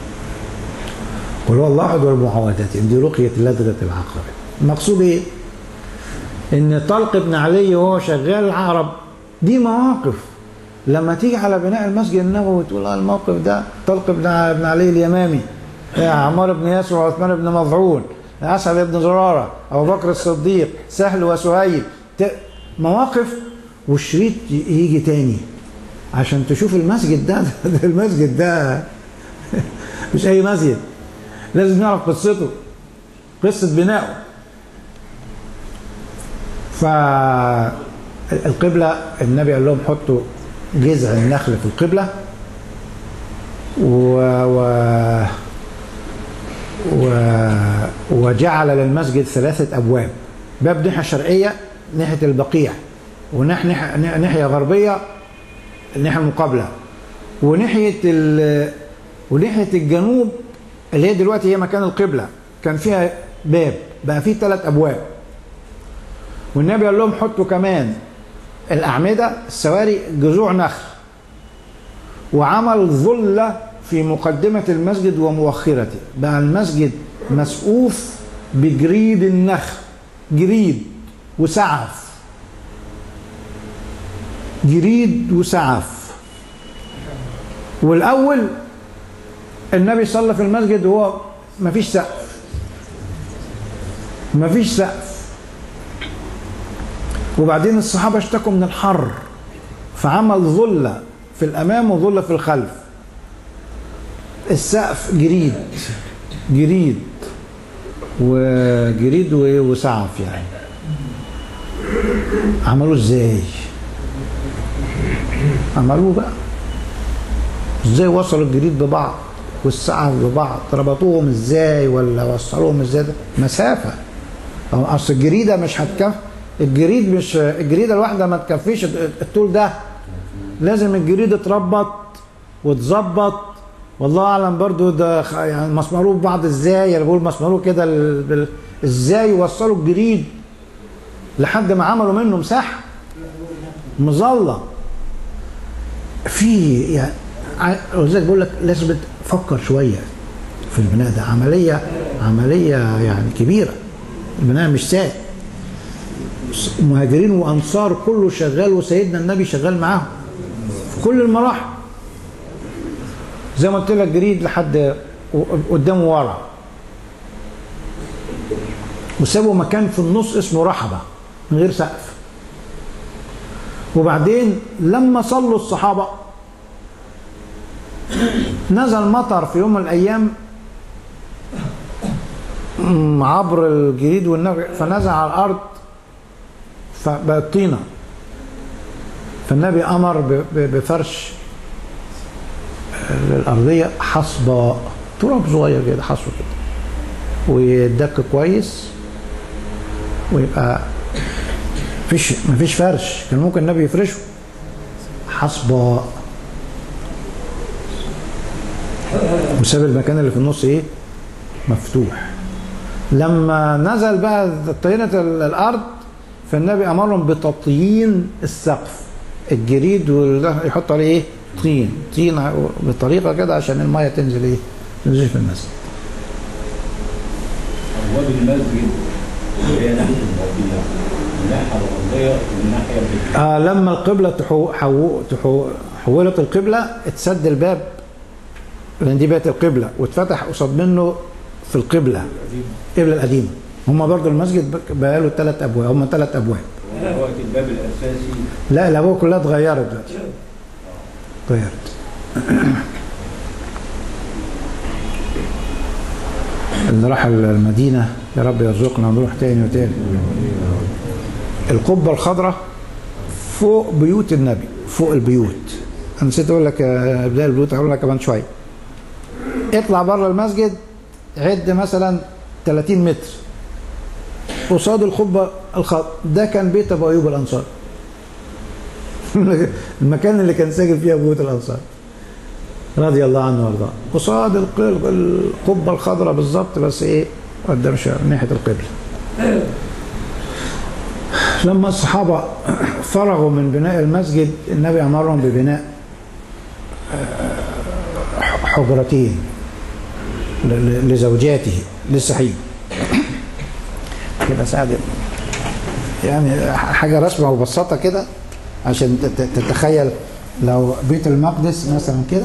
قل هو الله أحد والمعوذات دي رقية لدغة العقرب المقصود إيه؟ إن طلق بن علي وهو شغال العقرب دي مواقف لما تيجي على بناء المسجد النبوي تقول اه الموقف ده طلق بن بن علي اليمامي يا عمار بن ياسر وعثمان بن مظعون اسعد بن زراره ابو بكر الصديق سهل وسهيل ت- مواقف والشريط ي- يجي تاني عشان تشوف المسجد ده, ده المسجد ده مش اي مسجد لازم نعرف قصته قصه بنائه فالقبلة النبي قال لهم حطوا جذع النخل في القبلة و... و... و... وجعل للمسجد ثلاثة أبواب باب ناحية شرقية ناحية البقيع وناحية ناحية غربية الناحية المقابلة وناحية ال... وناحية الجنوب اللي هي دلوقتي هي مكان القبلة كان فيها باب بقى فيه ثلاث أبواب والنبي قال لهم حطوا كمان الأعمدة السواري جذوع نخل وعمل ظلة في مقدمة المسجد ومؤخرته بقى المسجد مسقوف بجريد النخل جريد وسعف جريد وسعف والأول النبي صلى في المسجد وهو مفيش سقف مفيش سقف وبعدين الصحابة اشتكوا من الحر فعمل ظلة في الأمام وظلة في الخلف السقف جريد جريد وجريد و- وسعف يعني عملوه ازاي عملوه بقى ازاي وصلوا الجريد ببعض والسعف ببعض ربطوهم ازاي ولا وصلوهم ازاي ده مسافة أو اصل الجريدة مش هتكفي الجريد مش الجريدة الواحدة ما تكفيش الطول ده لازم الجريد تربط وتظبط والله اعلم برضو ده خ- يعني مسمروه ببعض ازاي انا بقول مسمروه كده ال- بال- ازاي وصلوا الجريد لحد ما عملوا منه مساحه مظله في يعني ع- ولذلك بقول لك لازم تفكر شويه في البناء ده عمليه عمليه يعني كبيره البناء مش سهل مهاجرين وانصار كله شغال وسيدنا النبي شغال معاهم في كل المراحل زي ما قلت لك جريد لحد و- قدام ورا وسابوا مكان في النص اسمه رحبة من غير سقف وبعدين لما صلوا الصحابة نزل مطر في يوم من الأيام م- عبر الجريد والنبي فنزل على الأرض فبقت طينة فالنبي أمر ب- ب- بفرش الأرضية حصبة تراب صغير كده حصوة كده ويدك كويس ويبقى مفيش مفيش فرش كان ممكن النبي يفرشه حصبة وساب المكان اللي في النص ايه مفتوح لما نزل بقى طينة ال- الأرض فالنبي أمرهم بتطيين السقف الجريد وال- يحط عليه ايه طين طين ع- بطريقة كده عشان المية تنزل ايه تنزل في المسجد ابواب المسجد اللي هي ناحيه الغربيه الناحيه الغربيه والناحيه البيت آه لما القبلة تحو حو تحو حولت القبلة اتسد الباب لأن دي بقت القبلة واتفتح قصاد منه في القبلة القبلة القديمة هم برضو المسجد بق- بقى له ثلاث أبواب هم ثلاث أبواب دلوقتي الباب الاساسي لا الأبواب كلها اتغيرت دلوقتي اتغيرت اللي راح المدينة يا رب يرزقنا ونروح تاني وتاني القبة الخضراء فوق بيوت النبي فوق البيوت انا نسيت اقول لك آه، بدايه البيوت هقول لك كمان شويه اطلع بره المسجد عد مثلا 30 متر قصاد القبة الخط ده كان بيت أبو أيوب الأنصار المكان اللي كان ساكن فيه أبو الأنصار رضي الله عنه وارضاه قصاد الق- القبة الخضراء بالظبط بس إيه قدام شوية من ناحية القبلة لما الصحابة فرغوا من بناء المسجد النبي أمرهم ببناء آه، حجرتين ل- ل- لزوجاته للسحيب كده سعد يعني حاجة رسمة مبسطة كده عشان ت- ت- تتخيل لو بيت المقدس مثلا كده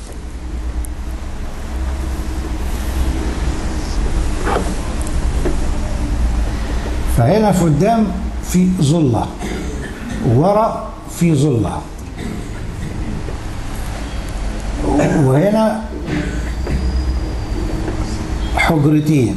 فهنا في قدام في ظلة ورا في ظلة وهنا حجرتين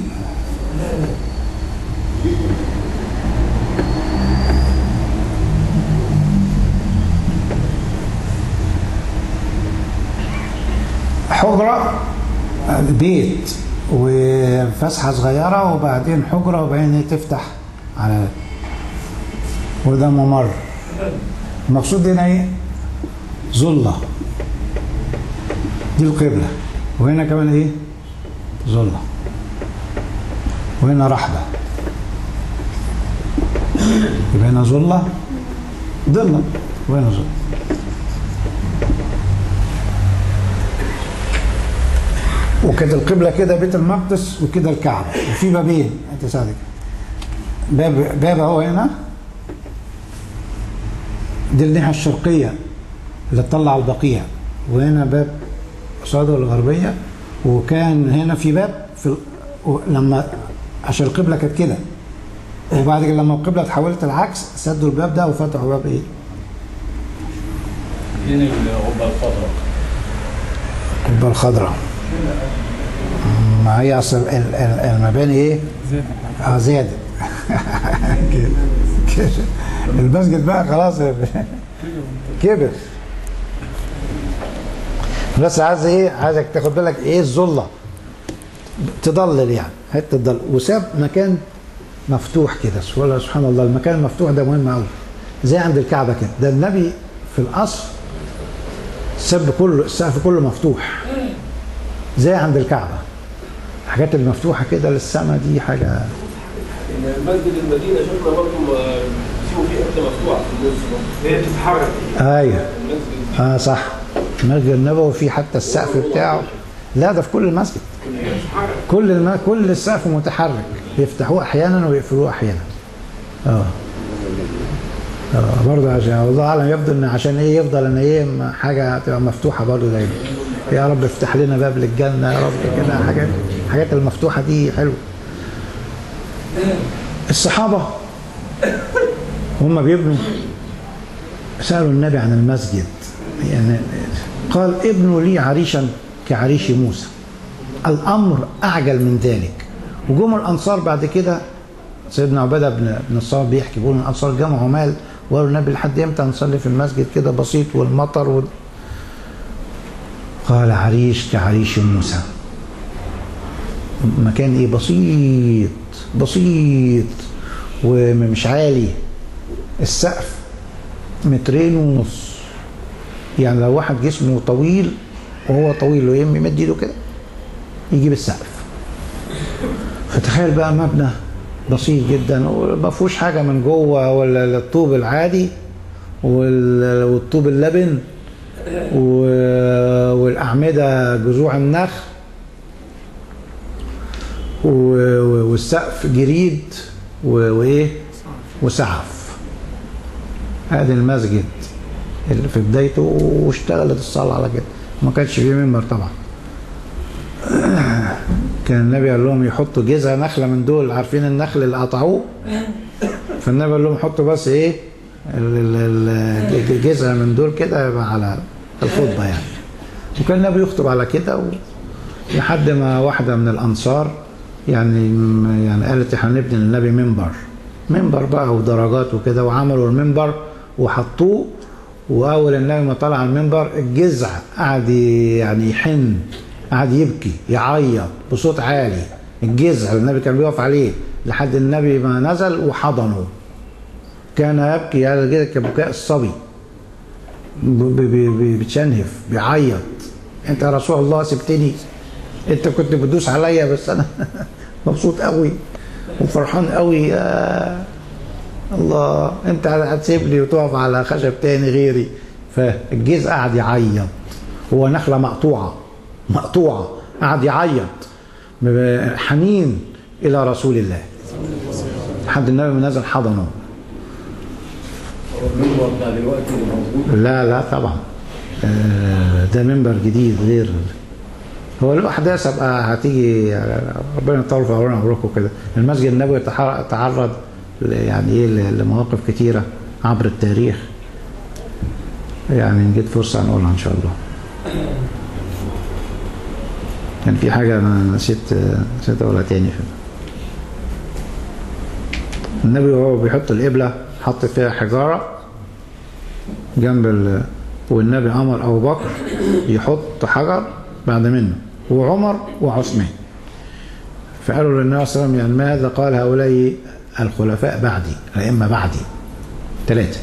حجرة بيت وفسحة صغيرة وبعدين حجرة وبعدين تفتح على وده ممر المقصود هنا ايه؟ ظلة دي القبلة وهنا كمان ايه؟ ظلة وهنا رحبة يبقى هنا ظلة ظلة وهنا ظلة وكانت القبلة كده بيت المقدس وكده الكعبة وفي بابين انت صادق باب باب اهو هنا دي الناحية الشرقية اللي تطلع على البقيع وهنا باب قصاده الغربية وكان هنا في باب في ال... و- لما عشان القبلة كانت كده وبعد كده لما القبلة اتحولت العكس سدوا الباب ده وفتحوا باب ايه؟ فين القبه الخضراء؟ القبة الخضراء ما هي اصل ال- ال- المباني ايه؟ اه زادت كده كده المسجد بقى خلاص كبر بس عايز ايه عايزك تاخد بالك ايه الظله تضلل يعني حته ضل وساب مكان مفتوح كده ولا سبحان الله المكان المفتوح ده مهم قوي زي عند الكعبه كده ده النبي في الاصل ساب كله السقف كله مفتوح زي عند الكعبه الحاجات المفتوحه كده للسما دي حاجه مسجد المدينه شفنا برضه فيه فيه حته مفتوحه في النص برضه. هي بتتحرك ايوه المسجد اه صح المسجد النبوي فيه حتى السقف بتاعه لا ده في كل المسجد كل الم... كل السقف متحرك يفتحوه احيانا ويقفلوه احيانا اه اه برضه عشان والله اعلم يبدو ان عشان ايه يفضل ان ايه م- حاجه تبقى مفتوحه برضه دايما يا رب افتح لنا باب للجنه يا رب كده حاجات الحاجات المفتوحه دي حلوه الصحابه هم بيبنوا سألوا النبي عن المسجد يعني قال ابنوا لي عريشا كعريش موسى الأمر أعجل من ذلك وجم الأنصار بعد كده سيدنا عبادة بن بن الصامت بيحكي بيقول الأنصار جمعوا مال وقالوا النبي لحد إمتى هنصلي في المسجد كده بسيط والمطر وال... قال عريش كعريش موسى مكان ايه بسيط بسيط ومش عالي السقف مترين ونص يعني لو واحد جسمه طويل وهو طويل ويم يمد ايده كده يجيب السقف فتخيل بقى مبنى بسيط جدا وما فيهوش حاجه من جوه ولا الطوب العادي وال- والطوب اللبن و- والاعمده جذوع النخل و- و- والسقف جريد و- وايه وسعف هذا المسجد اللي في بدايته واشتغلت الصلاة على كده ما كانش فيه منبر طبعا كان النبي قال لهم يحطوا جذع نخلة من دول عارفين النخل اللي قطعوه فالنبي قال لهم حطوا بس ايه ال- ال- ال- جذع من دول كده يبقى على الخطبة يعني وكان النبي يخطب على كده و... لحد ما واحدة من الأنصار يعني يعني قالت احنا نبني للنبي منبر منبر بقى ودرجات وكده وعملوا المنبر وحطوه وأول النبي ما طلع على المنبر الجذع قعد يعني يحن قعد يبكي يعيط بصوت عالي الجذع اللي النبي كان بيقف عليه لحد النبي ما نزل وحضنه كان يبكي على كده كبكاء الصبي ب- ب- ب- بتشنهف بيعيط انت يا رسول الله سبتني انت كنت بتدوس عليا بس انا مبسوط قوي وفرحان قوي يا الله انت هتسيبني وتقف على خشب تاني غيري فالجيز قعد يعيط هو نخله مقطوعه مقطوعه قعد يعيط حنين الى رسول الله لحد النبي ما نزل حضنه هو المنبر بتاع دلوقتي اللي موجود لا لا طبعا آه، ده منبر جديد غير هو الاحداث هبقى هتيجي ربنا يطول في عمرنا وعمركم كده المسجد النبوي تح- تعرض ل- يعني ايه ل- لمواقف كتيره عبر التاريخ يعني نجد فرصه هنقولها ان شاء الله كان في حاجه انا نسيت نسيت اقولها تاني في النبي وهو بيحط القبله حط فيها حجاره جنب ال... والنبي امر ابو بكر يحط حجر بعد منه وعمر وعثمان فقالوا للنبي صلى الله عليه وسلم يعني ماذا قال هؤلاء الخلفاء بعدي الائمه بعدي ثلاثه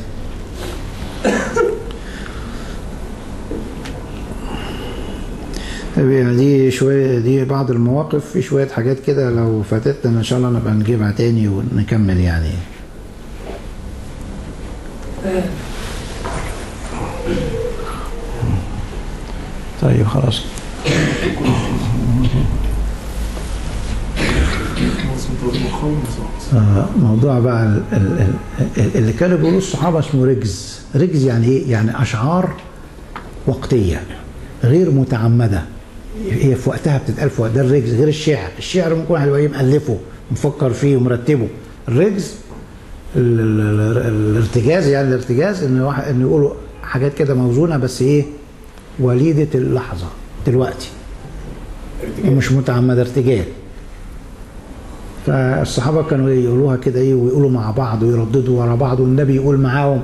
طيب يعني دي شويه دي بعض المواقف في شويه حاجات كده لو فاتتنا ان شاء الله نبقى نجيبها تاني ونكمل يعني طيب خلاص آه، موضوع بقى ال- ال- ال- اللي كانوا بيقولوا الصحابه اسمه رجز رجز يعني ايه يعني اشعار وقتيه غير متعمده هي في وقتها بتتقال في وقت ده الرجز غير الشعر الشعر ممكن واحد يبقى إيه مؤلفه مفكر فيه ومرتبه الرجز ال- ال- ال- الارتجاز يعني الارتجاز ان واحد ان يقولوا حاجات كده موزونه بس ايه وليده اللحظه دلوقتي مش متعمد ارتجال فالصحابه كانوا يقولوها كده ايه ويقولوا مع بعض ويرددوا ورا بعض والنبي يقول معاهم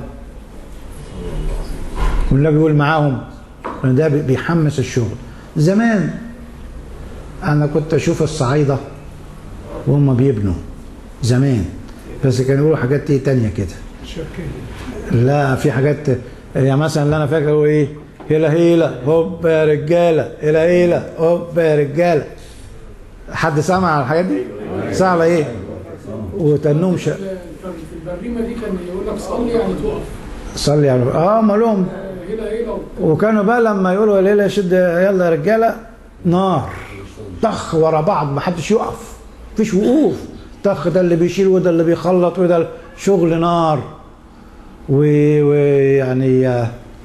والنبي يقول معاهم لأن ده بي- بيحمس الشغل زمان انا كنت اشوف الصعايده وهم بيبنوا زمان بس كانوا يقولوا حاجات ايه تانية كده لا في حاجات يعني مثلا اللي انا فاكر هو ايه هيلا هيلا هوب يا رجاله هيلا هيلا هوب يا رجاله حد سمع على الحاجات دي؟ سمع على ايه؟ وتنوم ش... في البريمه دي كان يقول لك صلي يعني تقف صلي على اه مالهم هنا هنا وكانوا بقى لما يقولوا يا ليلى شد يلا يا رجاله نار طخ ورا بعض ما حدش يقف مفيش وقوف طخ ده اللي بيشيل وده اللي بيخلط وده شغل نار و- ويعني آه،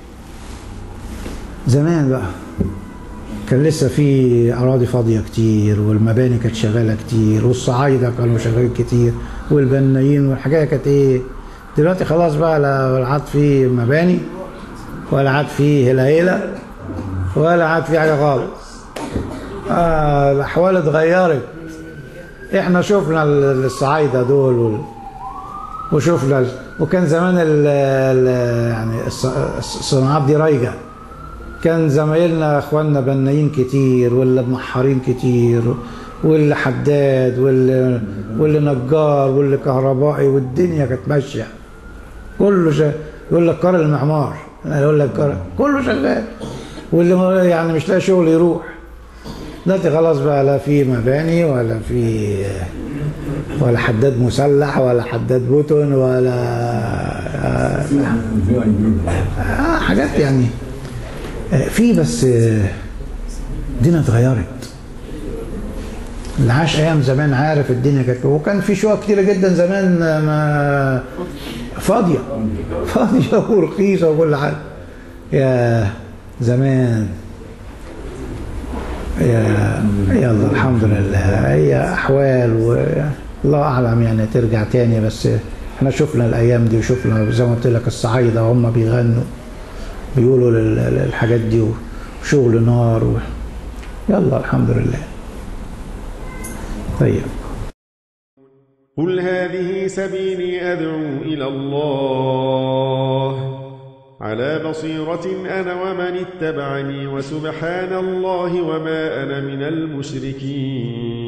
زمان بقى كان لسه في اراضي فاضيه كتير والمباني كانت شغاله كتير والصعايده كانوا شغالين كتير والبنايين والحكايه كانت ايه دلوقتي خلاص بقى لا لا عاد في مباني ولا عاد في هلايله ولا عاد في حاجه خالص آه الاحوال اتغيرت احنا شفنا ال- الصعايده دول وال... وشفنا ال... وكان زمان ال... ال... يعني الص- الصناعات دي رايجه كان زمايلنا اخواننا بنايين كتير واللي محارين كتير واللي حداد واللي واللي نجار واللي كهربائي والدنيا كانت ماشيه كله شا... يقول لك كار المعمار يقول لك كار... كله شغال واللي ما- يعني مش لاقي شغل يروح دلوقتي خلاص بقى لا في مباني ولا في ولا حداد مسلح ولا حداد بوتون ولا آه آه حاجات يعني آه، في بس آه، الدنيا اتغيرت اللي عاش ايام زمان عارف الدنيا كانت وكان في شقق كتيره جدا زمان آه، ما فاضيه فاضيه ورخيصه وكل حاجه يا زمان يا يلا الحمد لله هي احوال والله اعلم يعني ترجع تاني بس احنا شفنا الايام دي وشفنا زي ما قلت لك الصعايده هم بيغنوا بيقولوا لل- للحاجات دي وشغل نار و... يلا الحمد لله طيب قل هذه سبيلي أدعو إلى الله على بصيرة أنا ومن اتبعني وسبحان الله وما أنا من المشركين